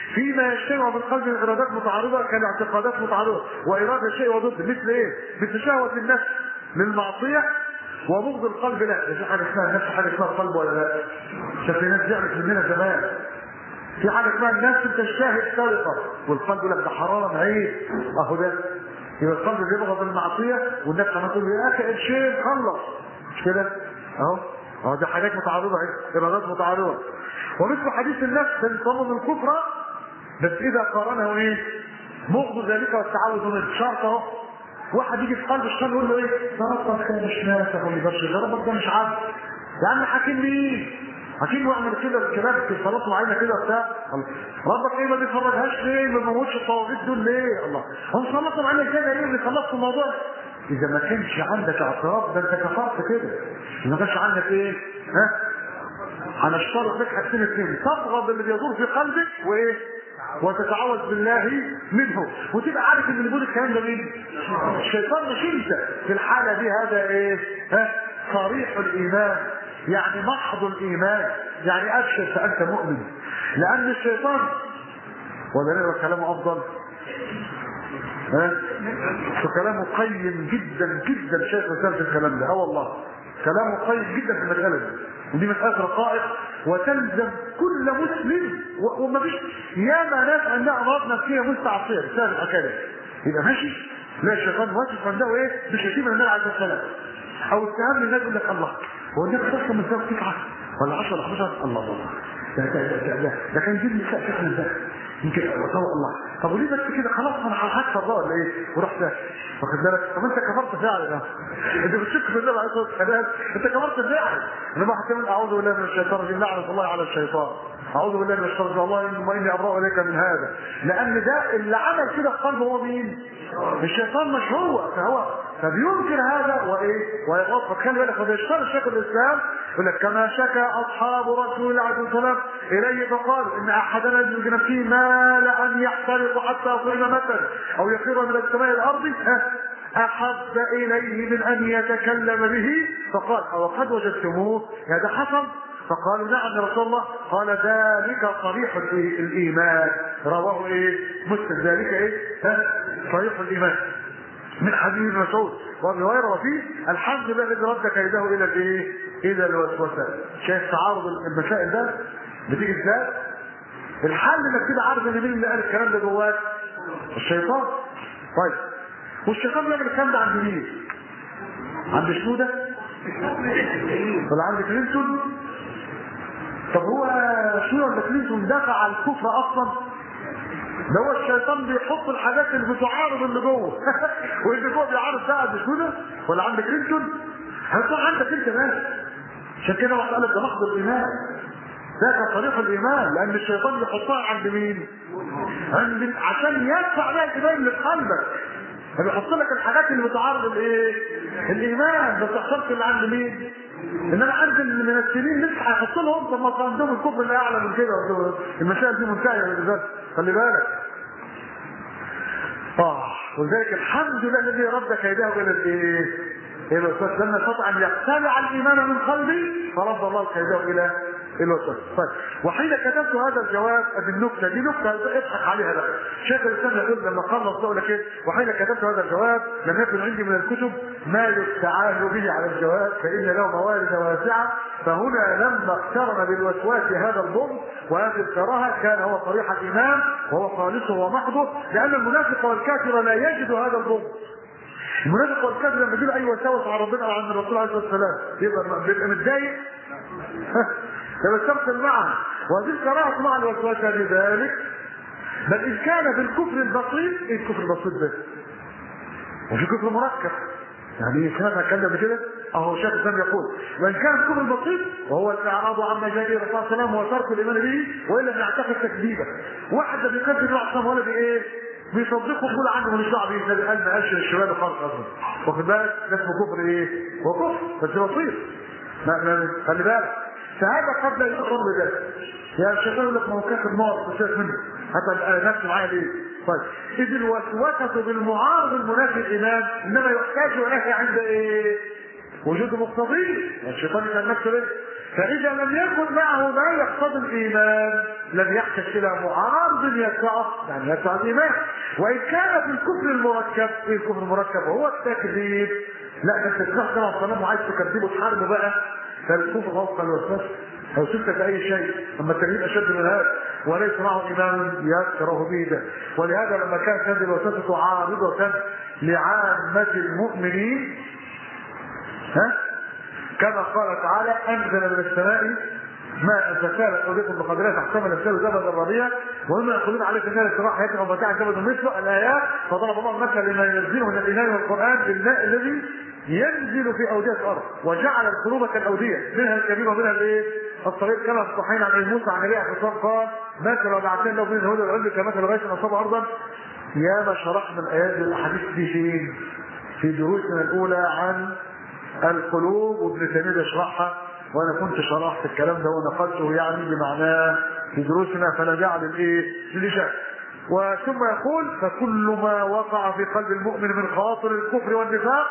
فيما يجتمع في القلب من ارادات متعارضه كالاعتقادات متعارضه واراده شيء وضد مثل ايه؟ مثل شهوه النفس للمعصيه وبغض القلب لا في حاجه اسمها النفس حاجه اسمها القلب ولا لا؟ شاف في ناس زعلت مننا زمان في حاجه اسمها النفس تشتهي السرقه والقلب يقول لك ده حرام عيب اهو ده يبقى القلب بيبغض المعصيه والنفس عمال تقول يا اخي قرشين خلص مش كده؟ اهو اهو ده حاجات متعارضه اهي ارادات متعارضه ومثل حديث النفس تنضم الكفر بس اذا قارنه ايه؟ بغض ذلك والتعوذ منه شرط اهو واحد يجي في قلب الشيطان يقول له ايه؟ ده ربك كده مش نافع واللي بس ده ربك ده مش عارف يا عم حاكم مين؟ حكيم واعمل كده الكلام في صلاته معينه كده وبتاع ربك ايه ما بيفرجهاش ليه؟ ما بيموتش الطواغيت دول ليه؟ الله هم صلاتهم معانا كده ليه؟ اللي خلصت الموضوع اذا ما كانش عندك اعتراف ده انت كفرت كده ما كانش عندك ايه؟ ها؟ هنشترط لك حاجتين اثنين تبغض اللي بيدور في قلبك وايه؟ وتتعوذ بالله منه وتبقى عارف ان اللي بيقول الكلام ده مين؟ الشيطان مش انت في الحاله دي هذا ايه؟ ها؟ صريح الايمان يعني محض الايمان يعني ابشر فانت مؤمن لان الشيطان ولا نقرا كلامه افضل ها فكلامه قيم جدا جدا شيخ الاسلام في الكلام ده اه والله كلامه قيم جدا في المساله دي ودي مساله رقائق وتلزم كل مسلم و- وما فيش ياما ناس عندها امراض نفسيه مستعصيه بسبب الحكايه دي يبقى ماشي لا الشيطان واقف عنده ايه بشتيمه النبي عليه الصلاه والسلام او اتهام الناس يقول لك الله هو النبي خصم من ذلك تسعه ولا 10 ولا 11 الله الله ده ده ده ده, ده, ده كان يجيب نساء فعلا ده يمكن الله الله طب وليه بس كده خلاص انا هكفر بقى ولا ايه ورحت واخد بالك طب انت كفرت فعلا انت بتشك في النبي عليه الصلاه والسلام انت كفرت فعلا انا ما حكمت اعوذ بالله من الشيطان الرجيم لعنه الله على الشيطان اعوذ بالله من الشيطان الرجيم الله اني واني ابرا اليك من هذا لان ده اللي عمل كده في قلبه هو مين؟ الشيطان مش هو فهو فبينكر هذا وايه؟ ويغضب خلي بالك وبيشتغل شيخ الاسلام يقول لك كما شكى اصحاب رسول الله عليه الصلاه والسلام اليه فقالوا ان احدنا يجد نفسه مال ان يحترق حتى يصيب مثلا او يخر من السماء الى الارض ها، احب اليه من ان يتكلم به فقال او قد وجدتموه هذا حصل فقالوا نعم يا رسول الله قال ذلك صريح الإي- الايمان رواه ايه مسلم ذلك ايه ها؟ صريح الايمان من حديث ابن مسعود وابي هريره وفيه الحمد لله الذي رد كيده الى الايه؟ الى الوسوسه. شايف تعارض المسائل ده بتيجي ازاي؟ الحل انك تبقى عارف ان مين اللي قال الكلام ده جواك؟ الشيطان. طيب والشيطان بيعمل الكلام ده عند مين؟ عند شنودة؟ ولا عند كلينتون؟ طب هو شنودة ولا كلينتون دافع عن الكفر اصلا؟ ده هو الشيطان بيحط الحاجات اللي بتعارض اللي جوه واللي جوه بيعارض ده عند شنودة ولا عند كلينتون؟ هيكون عندك انت بس عشان كده واحد قال لك ده محض الايمان ده كان طريق الايمان لان الشيطان بيحطها عند مين؟ عند عشان يدفع بقى الايمان اللي في قلبك فبيحط لك الحاجات اللي بتعارض الايه؟ الايمان بس اخترت اللي عند مين؟ انما عند المنسلين لسه هيحط لهم طب ما كان عندهم الكفر اللي اعلى من كده المسائل دي منتهيه بالذات خلي بالك اه ولذلك الحمد لله الذي رد كيده الى الايه؟ الى الوسواس لما استطاع ان يقتلع الايمان من قلبي فرد الله كيده الى الى الوسواس طيب وحين كتبت هذا الجواب ادي النكته دي نكته اضحك عليها بقى شيخ الاسلام يقول لما خلص يقول لك ايه وحين كتبت هذا الجواب لم يكن عندي من الكتب ما يستعان به على الجواب فان له موارد واسعه فهنا لما اقترن بالوسواس هذا الضم وهذه الكراهه كان هو صريح الايمان وهو خالصه ومحضه لان المنافق والكافر لا يجد هذا الضم المنافق والكافر لما يجيله اي وساوس على ربنا او عن الرسول عليه الصلاه والسلام يبقى بيبقى متضايق فبستمثل معه وهذه الكراهه مع الوسواس لذلك بل ان كان في الكفر البسيط ايه الكفر البسيط ده؟ وفي كفر مركب يعني سمعنا الكلام كده اهو شيخ الاسلام يقول وان كان الكفر البسيط وهو الاعراض عما جاء به الرسول صلى الله عليه وسلم وترك الايمان به والا بنعتقد تكذيبا واحد ده بيكذب الاعصام ولا بايه؟ بيصدقه يقول عنه مش دعوه بيه ده قال ما قالش الشمال خالص اصلا واخد بالك ده اسمه كفر ايه؟ هو كفر بس بسيط ما- ما- خلي بالك فهذا قد لا يقر بذلك يا الشيطان يقول لك ما هو كافر نار وشايف منه حتى نفسه معايا ليه؟ طيب اذ الوسوسه بالمعارض المنافي الايمان انما يحتاج اليه عند ايه؟ وجود مقتضيه الشيطان كان نفسه ليه؟ فاذا لم يكن معه ما يقتضي الايمان لم يحتج الى معارض يدفعه يعني يدفع الايمان وان كان في الكفر المركب ايه الكفر المركب هو التكذيب لا ده انت تروح كده الصلاه وعايز تكذبه تحاربه بقى ده الكفر غلط الوسواس او شفت اي شيء اما التكذيب اشد من هذا وليس معه ايمان يكره به ده ولهذا لما كانت هذه الوسوسه عارضه لعامه المؤمنين ها كما قال تعالى انزل من السماء ماء فكانت اوديكم بقدرها تحتمل السيل زبد الربيع ومما يقولون عليه في النار الصراحه يتبع متاع زبد مثله الايات فضرب الله المثل لما ينزله من الايمان والقران بالماء الذي ينزل في اوديه الارض وجعل القلوب كالاوديه منها الكبير ومنها الايه؟ الصغير كما في الصحيحين عن ابي موسى عن النبي عليه الصلاه قال مثل وبعثنا له من الهدى والعلم كمثل غيث اصاب ارضا يا ما شرحنا الايات والاحاديث دي فين؟ في دروسنا الاولى عن القلوب وابن تيميه يشرحها وانا كنت شرحت الكلام ده ونقلته يعني بمعناه في دروسنا فلا داعي للايه؟ للشك. وثم يقول فكل ما وقع في قلب المؤمن من خواطر الكفر والنفاق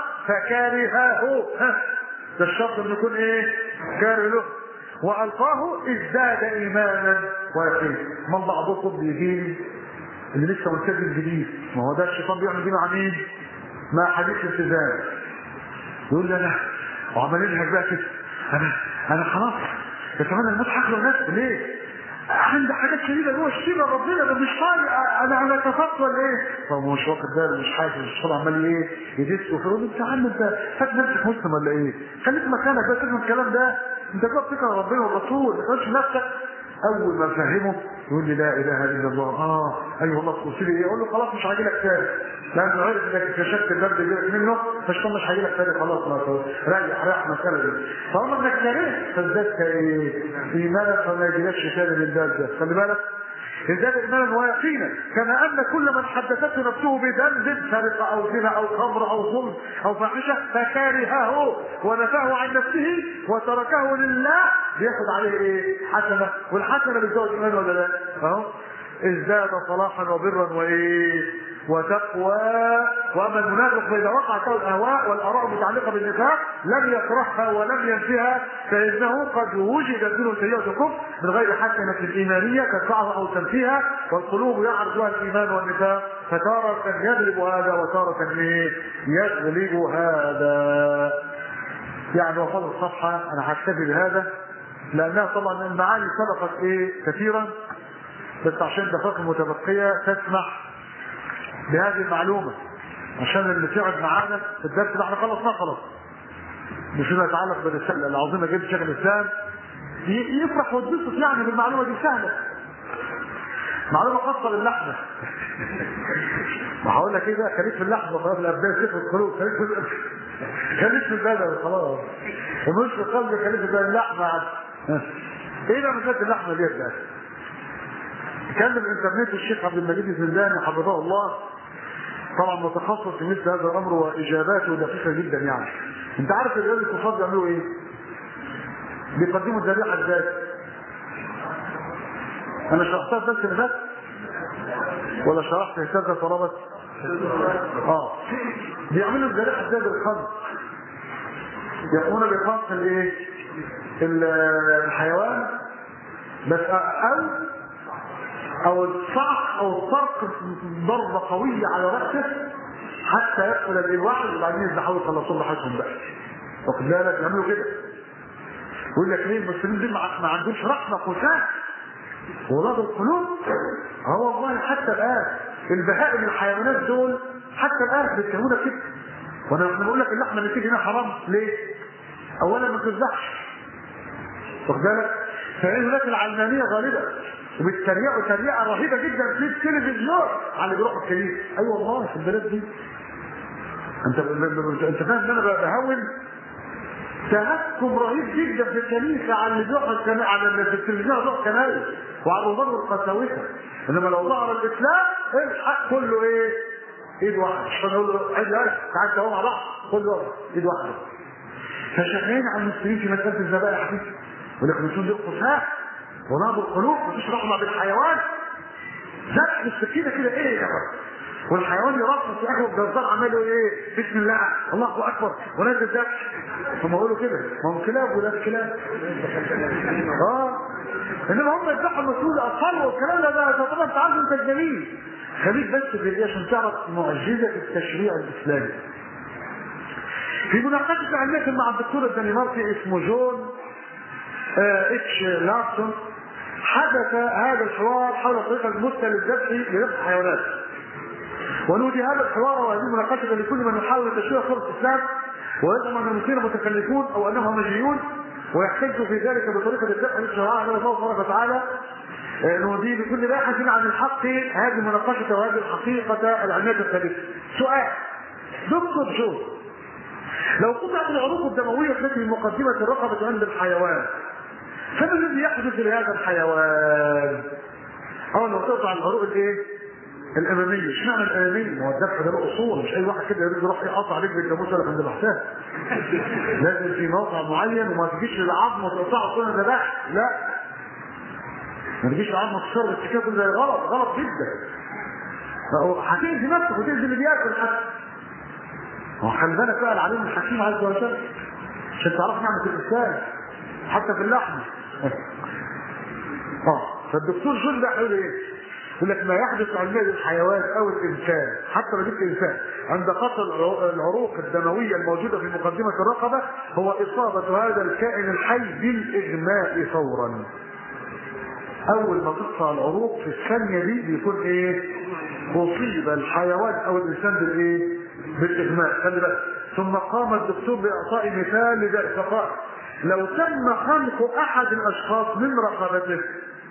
فكرهه ها ده الشرط انه يكون ايه؟ كاره له والقاه ازداد ايمانا ويقينا من بعضكم بيجيب اللي لسه ملتزم جديد ما هو ده الشيطان بيعمل دي مع مين؟ مع حديث الالتزام يقول لي انا وعمال ينهج بقى كده انا انا خلاص يا كمان الموت حاكله نفسي ليه؟ عندي حاجات شديده جوه الشيبه ربنا ده مش طايق انا انا اتفقت ولا ايه؟ طب مش واخد باله مش حاسس الشيطان عمال ايه يدس وفرد انت عم انت فاكر نفسك مسلم ولا ايه؟ خليك مكانك بقى تفهم الكلام ده انت جوه بتكره ربنا والرسول ما تقولش نفسك اول ما فهمه يقول لي لا اله الا الله اه ايوه الله قلت لي ايه؟ اقول له خلاص مش هاجي لك تاني لانه عرف انك اكتشفت الباب اللي جالك منه فالشيطان مش هيجي لك تاني خلاص ما ريح ريح المساله دي طالما انك كرهت فازددت ايه؟ ايمانك فما يجيلكش تاني من الباب ده خلي بالك ازداد ايمانا ويقينا كما ان كل من حدثته نفسه بذنب سرقه او زنا او خمر او ظلم او فاحشه فكرهه ونفاه عن نفسه وتركه لله بياخد عليه ايه؟ حسنه والحسنه بتزود ايمان ولا لا؟ اهو ازداد صلاحا وبرا وايه؟ وتقوى واما المنافق فاذا وقعت له الاهواء والاراء المتعلقه بالنفاق لم يكرهها ولم ينفها فانه قد وجدت منه سيئه الكفر من غير حسنه ايمانيه تدفعها او تنفيها والقلوب يعرضها الايمان والنفاق فتارة يغلب هذا وتارة ايه؟ يغلب هذا. يعني وصل الصفحة أنا هكتفي بهذا لأنها طبعا المعاني سبقت إيه كثيرا بس عشان الدقائق المتبقية تسمح بهذه المعلومة عشان اللي تقعد معانا في الدرس ده احنا خلصناه خلاص بما يتعلق بالرسالة العظيمة جدا شيخ الإسلام يفرح ويتبسط يعني بالمعلومة دي سهلة معلومة خاصة باللحمة ما هقول لك ايه بقى خليك في اللحمة خلاص الأبدان سيف القلوب خليك في خليك في البدن خلاص ومش في القلب خليك في اللحمة ايه ده مسألة اللحمة ديت بقى كان الانترنت الشيخ عبد المجيد الزنداني حفظه الله طبعا متخصص في مثل هذا الامر واجاباته دقيقه جدا يعني انت عارف الرجال الكفار بيعملوا ايه؟ بيقدموا الذبيحه ازاي؟ انا شرحتها بس اللي فات ولا شرحت هكذا فربت؟ اه بيعملوا الذبيحه ازاي بالخنق يقومون بخنق الايه؟ الحيوان بس او او الصعق او الطرق ضربه قويه على راسه حتى يدخل الواحد وبعدين يذبحوا يخلصوا حاجتهم بقى واخد بالك يعملوا كده يقول لك ليه المسلمين دول ما عندهمش رحمه قساة ولاد القلوب اه والله حتى الان البهائم الحيوانات دول حتى الان بيتكلمونا كده وانا بنقول لك اللحمه اللي تيجي هنا حرام ليه؟ اولا ما تذبحش واخد بالك؟ فإن هناك العلمانيه غالبا وبيتريقوا تريقه رهيبه جدا في التلفزيون على اللي بيروحوا الكنيسه اي أيوة والله في البلاد دي انت انت فاهم ان انا بهون تهكم رهيب جدا في الكنيسه على اللي بيروحوا الكنيسه على اللي في التلفزيون بيروحوا الكنائس وعلى الرهبان والقساوسه انما لو ظهر الاسلام الحق كله ايه؟ ايد واحده عشان يقول له عيد تعال تعالوا مع بعض كله ايد واحده فشغالين على المسلمين في مساله الذبائح دي ولكن المسلمين دول قساه ونابوا القلوب مفيش رحمه بالحيوان ذبح السكينه كده ايه يا جماعه والحيوان يرفض في اخر الجزار عمال يقول ايه بسم الله الله اكبر ونزل ذبح هم يقولوا كده ما هم كلاب ولاد كلاب اه انما هم يذبحوا المسؤول الاطفال والكلام ده ده طبعا انت عارف انت الجميل خليك بس في الايه عشان تعرف معجزه التشريع الاسلامي في مناقشه علميه مع الدكتور الدنماركي اسمه جون آه اتش لارسون حدث هذا الحوار حول طريقه المثلى للذبح لذبح الحيوانات ونودي هذا الحوار وهذه المناقشه لكل من يحاول تشويه صوره الاسلام ويزعم ان المسلمين متكلفون او انهم همجيون ويحتج في ذلك بطريقه الذبح للشرائع على الله تبارك وتعالى نودي لكل باحث عن الحق هذه المناقشه وهذه الحقيقه العلميه الثالثه. سؤال دكتور جو لو قطعت العروق الدمويه التي في مقدمه الرقبه عند الحيوان فما الذي يحدث لهذا الحيوان؟ اول ما تقطع العروق الايه؟ الاماميه، اشمعنى الاماميه؟ ما هو الذبح ده له اصول مش اي واحد كده يريد يروح يقطع رجل الجاموسه اللي عند بحثها. لازم في موقع معين وما تجيش للعظم وتقطعه كل ذبح، لا. ما تجيش للعظم تكسر السكاكل زي غلط، غلط جدا. هتأذي نفسك وتأذي اللي بياكل حتى. هو خلي بالك بقى العليم الحكيم عز وجل عشان تعرف نعمة الإنسان حتى في اللحم اه فالدكتور جون ده هيقول ايه؟ يقول لك ما يحدث علميا للحيوان او الانسان حتى لو جبت انسان عند قطع العروق الدمويه الموجوده في مقدمه الرقبه هو اصابه هذا الكائن الحي بالاغماء فورا. اول ما تقطع العروق في الثانيه دي بيكون ايه؟ اصيب الحيوان او الانسان بالايه؟ بالاغماء خلي بالك ثم قام الدكتور باعطاء مثال لذلك فقال لو تم خنق احد الاشخاص من رقبته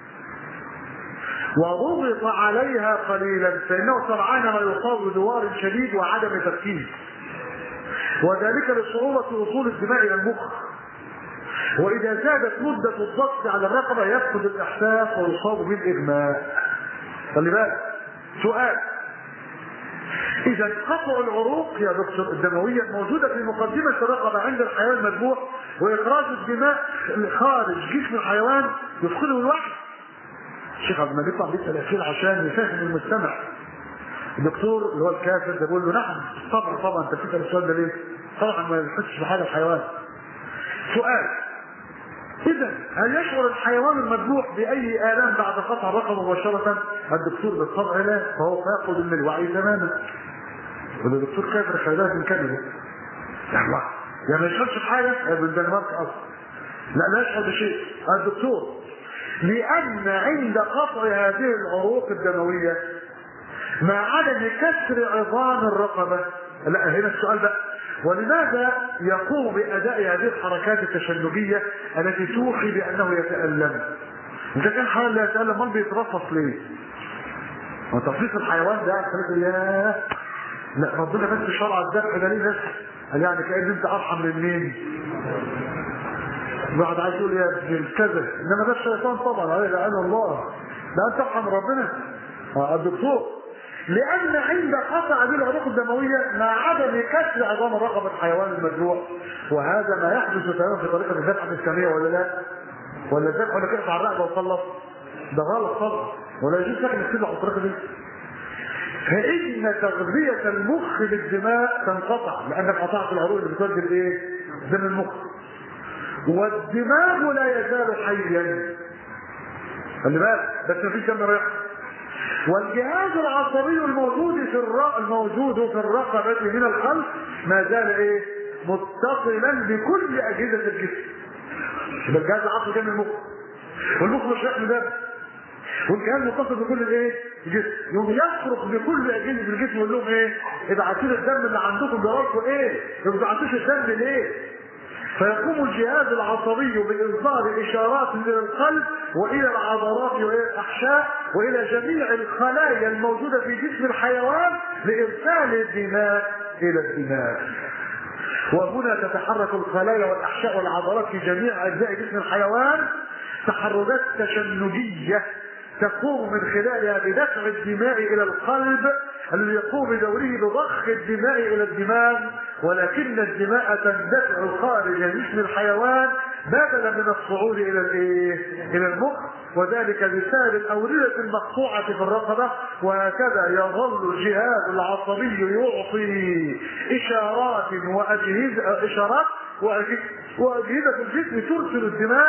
وضغط عليها قليلا فانه سرعان ما يصاب بدوار شديد وعدم تركيز وذلك لصعوبة وصول الدماء إلى المخ وإذا زادت مدة الضغط على الرقبة يفقد الإحساس ويصاب بالإغماء خلي بالك سؤال إذا قطع العروق يا دكتور الدموية موجودة في مقدمة الرقبة عند الحيوان المذبوح وإخراج الدماء خارج جسم الحيوان يفقده الوعي. الشيخ عبد المجيد طبعا بيسأل أخير عشان يفهم المستمع. الدكتور اللي هو الكافر ده بيقول له نعم طبعا طبعا أنت بتسأل السؤال ده ليه؟ طبعا ما يحسش بحاجة الحيوان. سؤال إذا هل يشعر الحيوان المذبوح بأي آلام بعد قطع الرقبة مباشرة؟ الدكتور بالطبع لا فهو فاقد من الوعي تماما. وده دكتور كافر خلي بالك من كلمه. يا الله يعني ما يشعرش بحاجة من الدنمارك أصلا. لا لا يشعر بشيء. الدكتور لأن عند قطع هذه العروق الدموية مع عدم كسر عظام الرقبة لا هنا السؤال بقى ولماذا يقوم بأداء هذه الحركات التشنجية التي توحي بأنه يتألم؟ إذا كان حيوان لا يتألم امال بيترفص ليه؟ وترفيص الحيوان ده خليك ياه لا ربنا بس شرع الذبح ده ليه بس؟ قال يعني كأن أنت أرحم من مين؟ بعد عايز يقول يا ابن الكذا انما ده الشيطان طبعا عليه لعن الله لا انت ترحم ربنا آه الدكتور لان عند قطع هذه العروق الدمويه مع عدم كسر عظام رقبه الحيوان المذبوح وهذا ما يحدث تماما في طريقه الذبح الاسلاميه ولا لا؟ ولا الذبح ولا كيف على الرقبه وخلص؟ ده غلط طبعا ولا يجوز لك انك تذبح بالطريقه دي فإن تغذية المخ بالدماء تنقطع لأنك قطعت العروق اللي بتودي الإيه؟ دم المخ والدماغ لا يزال حيا خلي بالك بس مفيش دم رايح والجهاز العصبي الموجود في الرق... الموجود في الرقبة من الخلف ما زال ايه؟ متصلا بكل أجهزة الجسم. يبقى الجهاز العصبي ده من المخ. والمخ مش يحمل دم. والجهاز متصل بكل الايه؟ الجسم. يوم يصرخ بكل أجهزة الجسم يقول لهم ايه؟ ابعتوا لي الدم اللي عندكم جرالكم ايه؟ ما بتبعتوش الدم ليه؟ فيقوم الجهاز العصبي بإصدار إشارات إلى القلب وإلى العضلات وإلى الأحشاء وإلى جميع الخلايا الموجودة في جسم الحيوان لإرسال الدماء إلى الدماغ. وهنا تتحرك الخلايا والأحشاء والعضلات في جميع أجزاء جسم الحيوان تحركات تشنجية تقوم من خلالها بدفع الدماء إلى القلب الذي يقوم بدوره بضخ الدماء الى الدماغ ولكن الدماء تندفع خارج جسم الحيوان بدلا من الصعود الى الايه؟ الى المخ وذلك بسبب الاورده المقطوعه في الرقبه وهكذا يظل الجهاز العصبي يعطي اشارات واجهزه اشارات واجهزه الجسم ترسل الدماء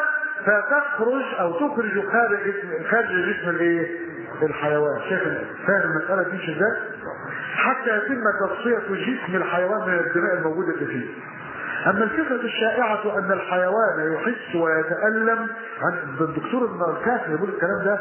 فتخرج او تخرج خارج جسم خارج جسم الايه؟ الحيوان شايف فاهم المساله دي ازاي؟ حتى يتم تصفيه جسم الحيوان من الدماء الموجوده فيه. اما الفكره الشائعه ان الحيوان يحس ويتالم عن الدكتور الكافي يقول الكلام ده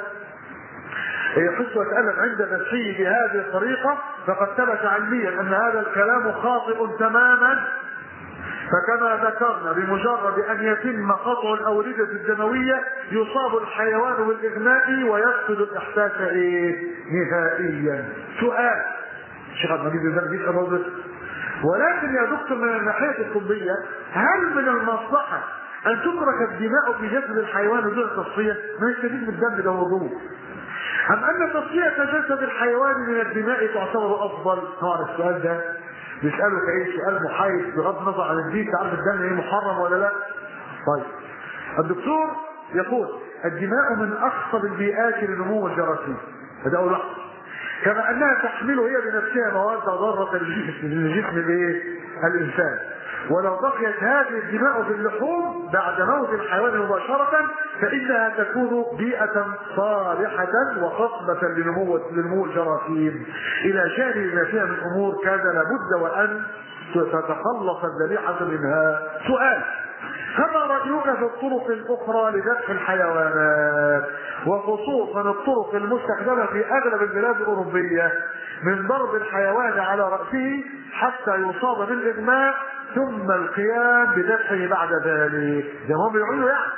يحس ويتألم عند نفسه بهذه الطريقة فقد ثبت علميا أن هذا الكلام خاطئ تماما فكما ذكرنا بمجرد أن يتم قطع الأوردة الدموية يصاب الحيوان بالإغماء ويفقد الإحساس إيه؟ نهائيا سؤال شيخ عبد المجيد بن بيسأل رجل ولكن يا دكتور من الناحية الطبية هل من المصلحة أن تترك الدماء في جسد الحيوان دون تصفية؟ ما يستفيد من الدم ده وضوء أم أن تصفية جسد الحيوان من الدماء تعتبر أفضل؟ طبعا السؤال ده بيسألوا كأي سؤال محايد بغض النظر عن الدين تعرف الدم ايه محرم ولا لا؟ طيب الدكتور يقول الدماء من أخطر البيئات لنمو الجراثيم هذا أول لحظة كما أنها تحمل هي بنفسها مواد ضارة للجسم لجسم الايه؟ الإنسان ولو بقيت هذه الدماء في اللحوم بعد موت الحيوان مباشرة فإنها تكون بيئة صالحة وخصبة لنمو لنمو الجراثيم إلى جانب ما فيها من أمور كان لابد وأن تتخلص الذبيحة منها سؤال فما رأيك في الطرق الأخرى لذبح الحيوانات وخصوصا الطرق المستخدمة في أغلب البلاد الأوروبية من ضرب الحيوان على رأسه حتى يصاب بالإغماء ثم القيام بذبحه بعد ذلك زي ما هم بيقولوا يعني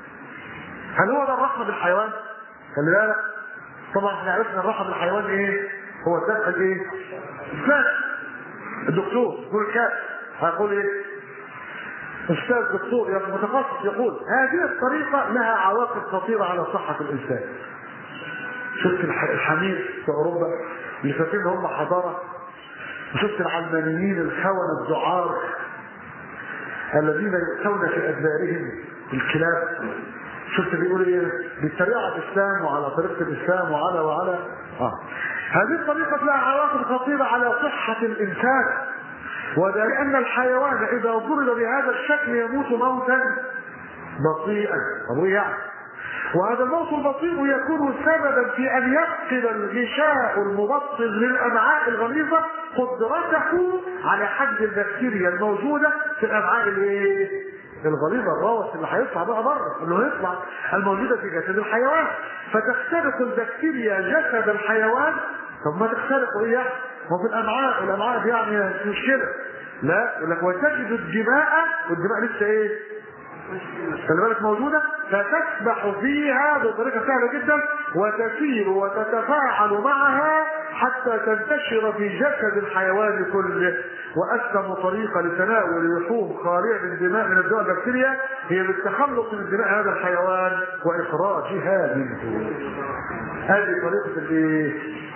هل هو ده الرحمة بالحيوان؟ خلي بالك طبعا احنا عرفنا الرحمة بالحيوان ايه؟ هو الذبح الايه؟ الفات الدكتور يقول الكاف هيقول ايه؟ استاذ دكتور متخصص يقول هذه الطريقة لها عواقب خطيرة على صحة الإنسان. شفت الحمير في أوروبا اللي فاكرين هم حضارة وشفت العلمانيين الخونة الدعار الذين يؤتون في أدبارهم الكلاب شفت بيقول ايه بيتريقوا على الاسلام وعلى طريقه الاسلام وعلى وعلى اه هذه الطريقه لها عواقب خطيره على صحه الانسان وده لان الحيوان اذا ضرب بهذا الشكل يموت موتا بطيئا طب يعني وهذا الموت البطيء يكون سببا في ان يفقد الغشاء المبطن للامعاء الغليظه قدرته على حد البكتيريا الموجوده في الامعاء الايه؟ الغليظه الروث اللي هيطلع بقى بره اللي هيطلع الموجوده في جسد الحيوان فتخترق البكتيريا جسد الحيوان طب ما تخترقوا ايه يعني؟ ما في الامعاء والامعاء دي يعني مشكله لا يقول لك وتجد الدماء والدماء لسه ايه؟ خلي بالك موجودة فتسبح فيها بطريقة سهلة جدا وتسير وتتفاعل معها حتى تنتشر في جسد الحيوان كله وأسلم طريقة لتناول لحوم خالية من دماء من الدواء البكتيريا هي بالتخلص من دماء هذا الحيوان وإخراجها منه هذه طريقة الايه؟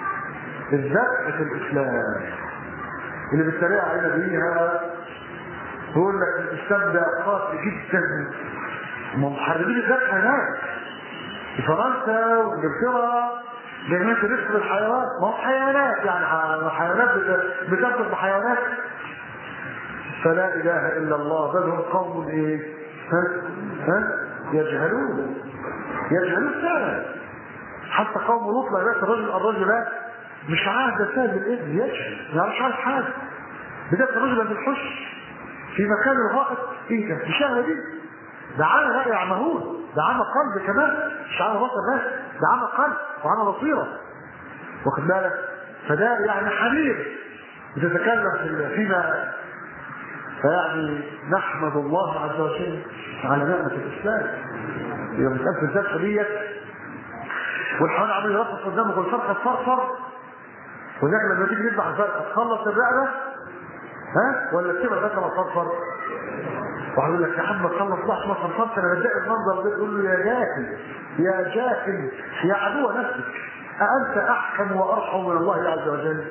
الذبح في الإسلام اللي بالسريعة علينا بيها يقول لك الاسلام ده قاسي جدا محاربين الذبح هناك في فرنسا وانجلترا جايين في رزق الحيوانات ما هو حيوانات يعني حيوانات بتاكل بحيوانات فلا اله الا الله بل هم قوم ايه؟ ها؟ ها؟ يجهلون يجهلون فعلا حتى قوم لوط لا يبقى الرجل الرجل مش عارف ده سهل الابن يجهل ما يعرفش عارف حاجه بدأت الرجل في الحش في مكان الغائط ايه ده الشهوه دي ده عامل رأي مهول ده عامل قلب كمان مش عامل بصر بس ده عامل قلب وعامل بصيرة واخد بالك فده يعني حبيب بتتكلم فيما فيعني نحمد الله عز وجل على نعمة الإسلام إذا مسألة الذبح ديت والحيوان عمال يرفض قدامك والفرخة تصرصر وذاك لما تيجي تذبح الفرخة تخلص الرقبة ها ولا تسيبها لغايه ما تصفر واحد يقول لك يا عم خلص بقى ما صفرت انا بتضايق المنظر ده تقول له يا جاهل يا جاهل يا عدو نفسك أأنت أحكم وأرحم من الله عز وجل؟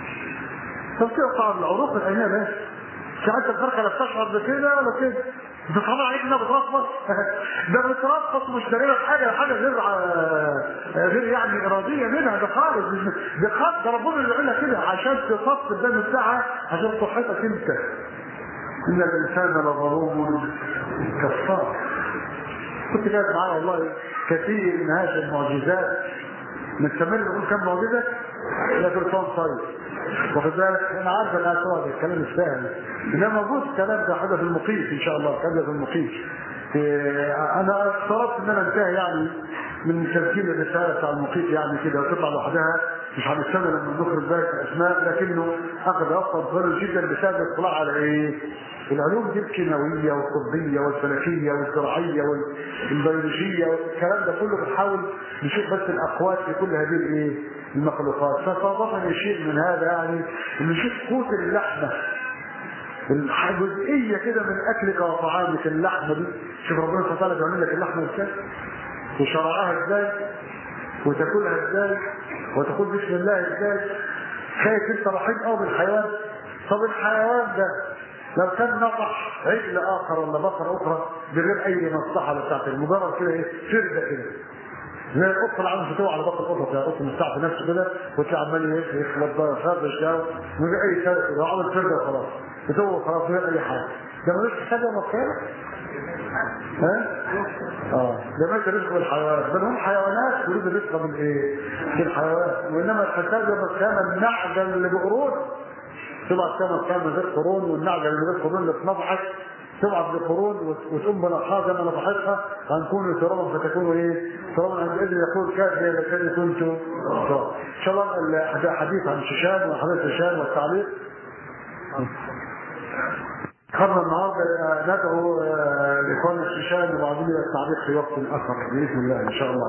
طب تقطع العروق الأيام بس ساعات الفرقة لا بتشعر بكده ولا كده بتطلع عليك انها بترفض ده بترفض مش دليل حاجه حاجه غير غير يعني اراديه منها ده خالص ده خط ده ربنا اللي يقول كده عشان تصف الدم بتاعها عشان صحتك انت ان الانسان لظلوم كفار كنت جايب معايا والله كثير من هذه المعجزات نستمر نقول كم معجزه لا سلطان طيب واخد بالك انا عارف انها تقعد الكلام مش فاهم انما موجود الكلام ده حاجه في المقيت ان شاء الله الكلام في المقيت انا افترضت ان انا انتهي يعني من تسجيل الرساله بتاع المقيت يعني كده وتطلع لوحدها مش هنستنى لما نخرج بالك الاسماء لكنه اخذ وقتا طويلا جدا بسبب الاطلاع على ايه؟ العلوم دي الكيماويه والطبيه والفلكيه والزراعيه والبيولوجيه والكلام ده كله بنحاول نشوف بس الاقوات في كل هذه الايه؟ المخلوقات فصادفني شيء من هذا يعني ان نشوف قوت اللحمه الجزئيه كده من اكلك وطعامك اللحمه دي شوف ربنا سبحانه وتعالى بيعمل لك اللحمه ازاي وشرعها ازاي وتاكلها ازاي وتقول بسم الله ازاي خايف انت رحيم قوي بالحيوان طب الحيوان ده لو كان نطح عجل اخر ولا بقره اخرى بغير اي مصلحه بتاعت مجرد كده ايه فرده كده زي القط اللي عامل فتوى على بطل القطط يا قط مستعف نفسه كده وتلاقي عمال يخبط بقى يخربش ده من غير اي سبب كده عامل فرده وخلاص فتوى خلاص من غير اي حاجه ده ملوش حاجه مصيره ها؟ اه ده ما رزق الحيوانات بل هم حيوانات تريد الرزق من ايه؟ في الحيوان وانما الحساب يوم القيامه النعجه اللي بقرون تبعت كما كان من غير قرون والنعجه اللي من غير قرون اللي اتنضحت تبعت بقرون وتقوم بنقاها زي ما نضحتها هنكون ترابا فتكون ايه؟ ترابا عند اذن يقول كافيه لكن كنت ان شاء الله حديث عن شيشان وحديث شيشان والتعليق قرر النهارده ندعو لاخوان الشيشان وبعدين التعليق في وقت اخر باذن الله ان شاء الله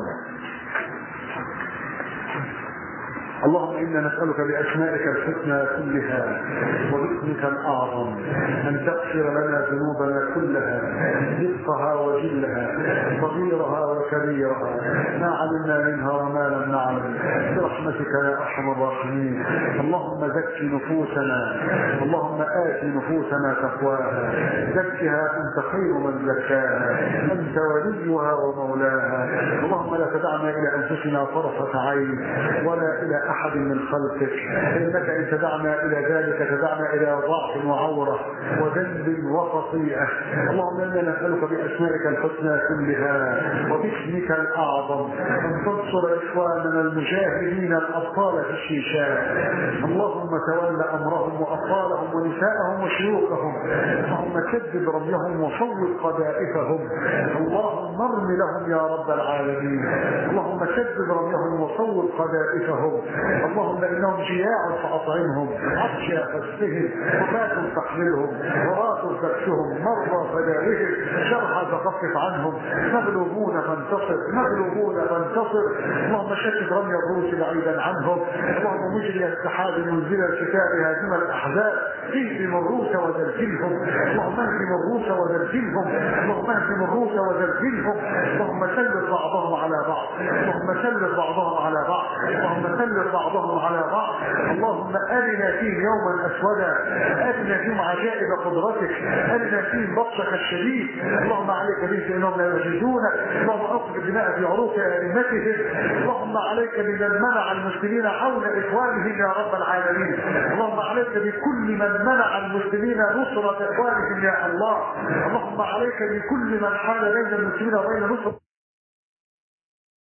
اللهم انا نسالك باسمائك الحسنى كلها وباسمك الاعظم ان تغفر لنا ذنوبنا كلها دقها وجلها صغيرها وكبيرها ما علمنا منها وما لم نعلم برحمتك يا ارحم الراحمين اللهم زك نفوسنا اللهم ات نفوسنا تقواها زكها انت خير من زكاها انت وليها ومولاها اللهم لا تدعنا الى انفسنا طرفه عين ولا الى احد من خلقك انك ان تدعنا الى ذلك تدعنا الى ضعف وعوره وذنب وخطيئه اللهم انا نسالك باسمائك الحسنى كلها وباسمك الاعظم ان تنصر اخواننا المجاهدين الابطال في الشيشان اللهم تول امرهم واطفالهم ونساءهم وشيوخهم اللهم كذب رميهم وصوب قذائفهم اللهم ارم لهم يا رب العالمين اللهم كذب رميهم وصوب قذائفهم اللهم انهم جياع فاطعمهم عطش فاسقهم وفاة تحملهم وراة تكسهم مرضى فداوهم شرحا فخفف عنهم مغلوبون فانتصر مغلوبون فانتصر اللهم شتت رمي الروس بعيدا عنهم اللهم مجري السحاب منزل الشتاء هازم الاحزاب اهزم الروس وزلزلهم اللهم اهزم الروس وزلزلهم اللهم اهزم الروس وزلزلهم اللهم سلط بعضهم على بعض اللهم سلط بعضهم على بعض اللهم سلط بعضهم على بعض اللهم ارنا فيه يوما اسودا ارنا فيهم عجائب قدرتك ارنا فيهم بطشك الشديد اللهم عليك بهم فانهم لا يعجزونك اللهم اصب الدماء في عروق ائمتهم اللهم عليك بمن منع المسلمين حول اخوانهم يا رب العالمين اللهم عليك بكل من منع المسلمين نصرة اخوانهم يا الله اللهم عليك بكل من حال بين المسلمين وبين نصرة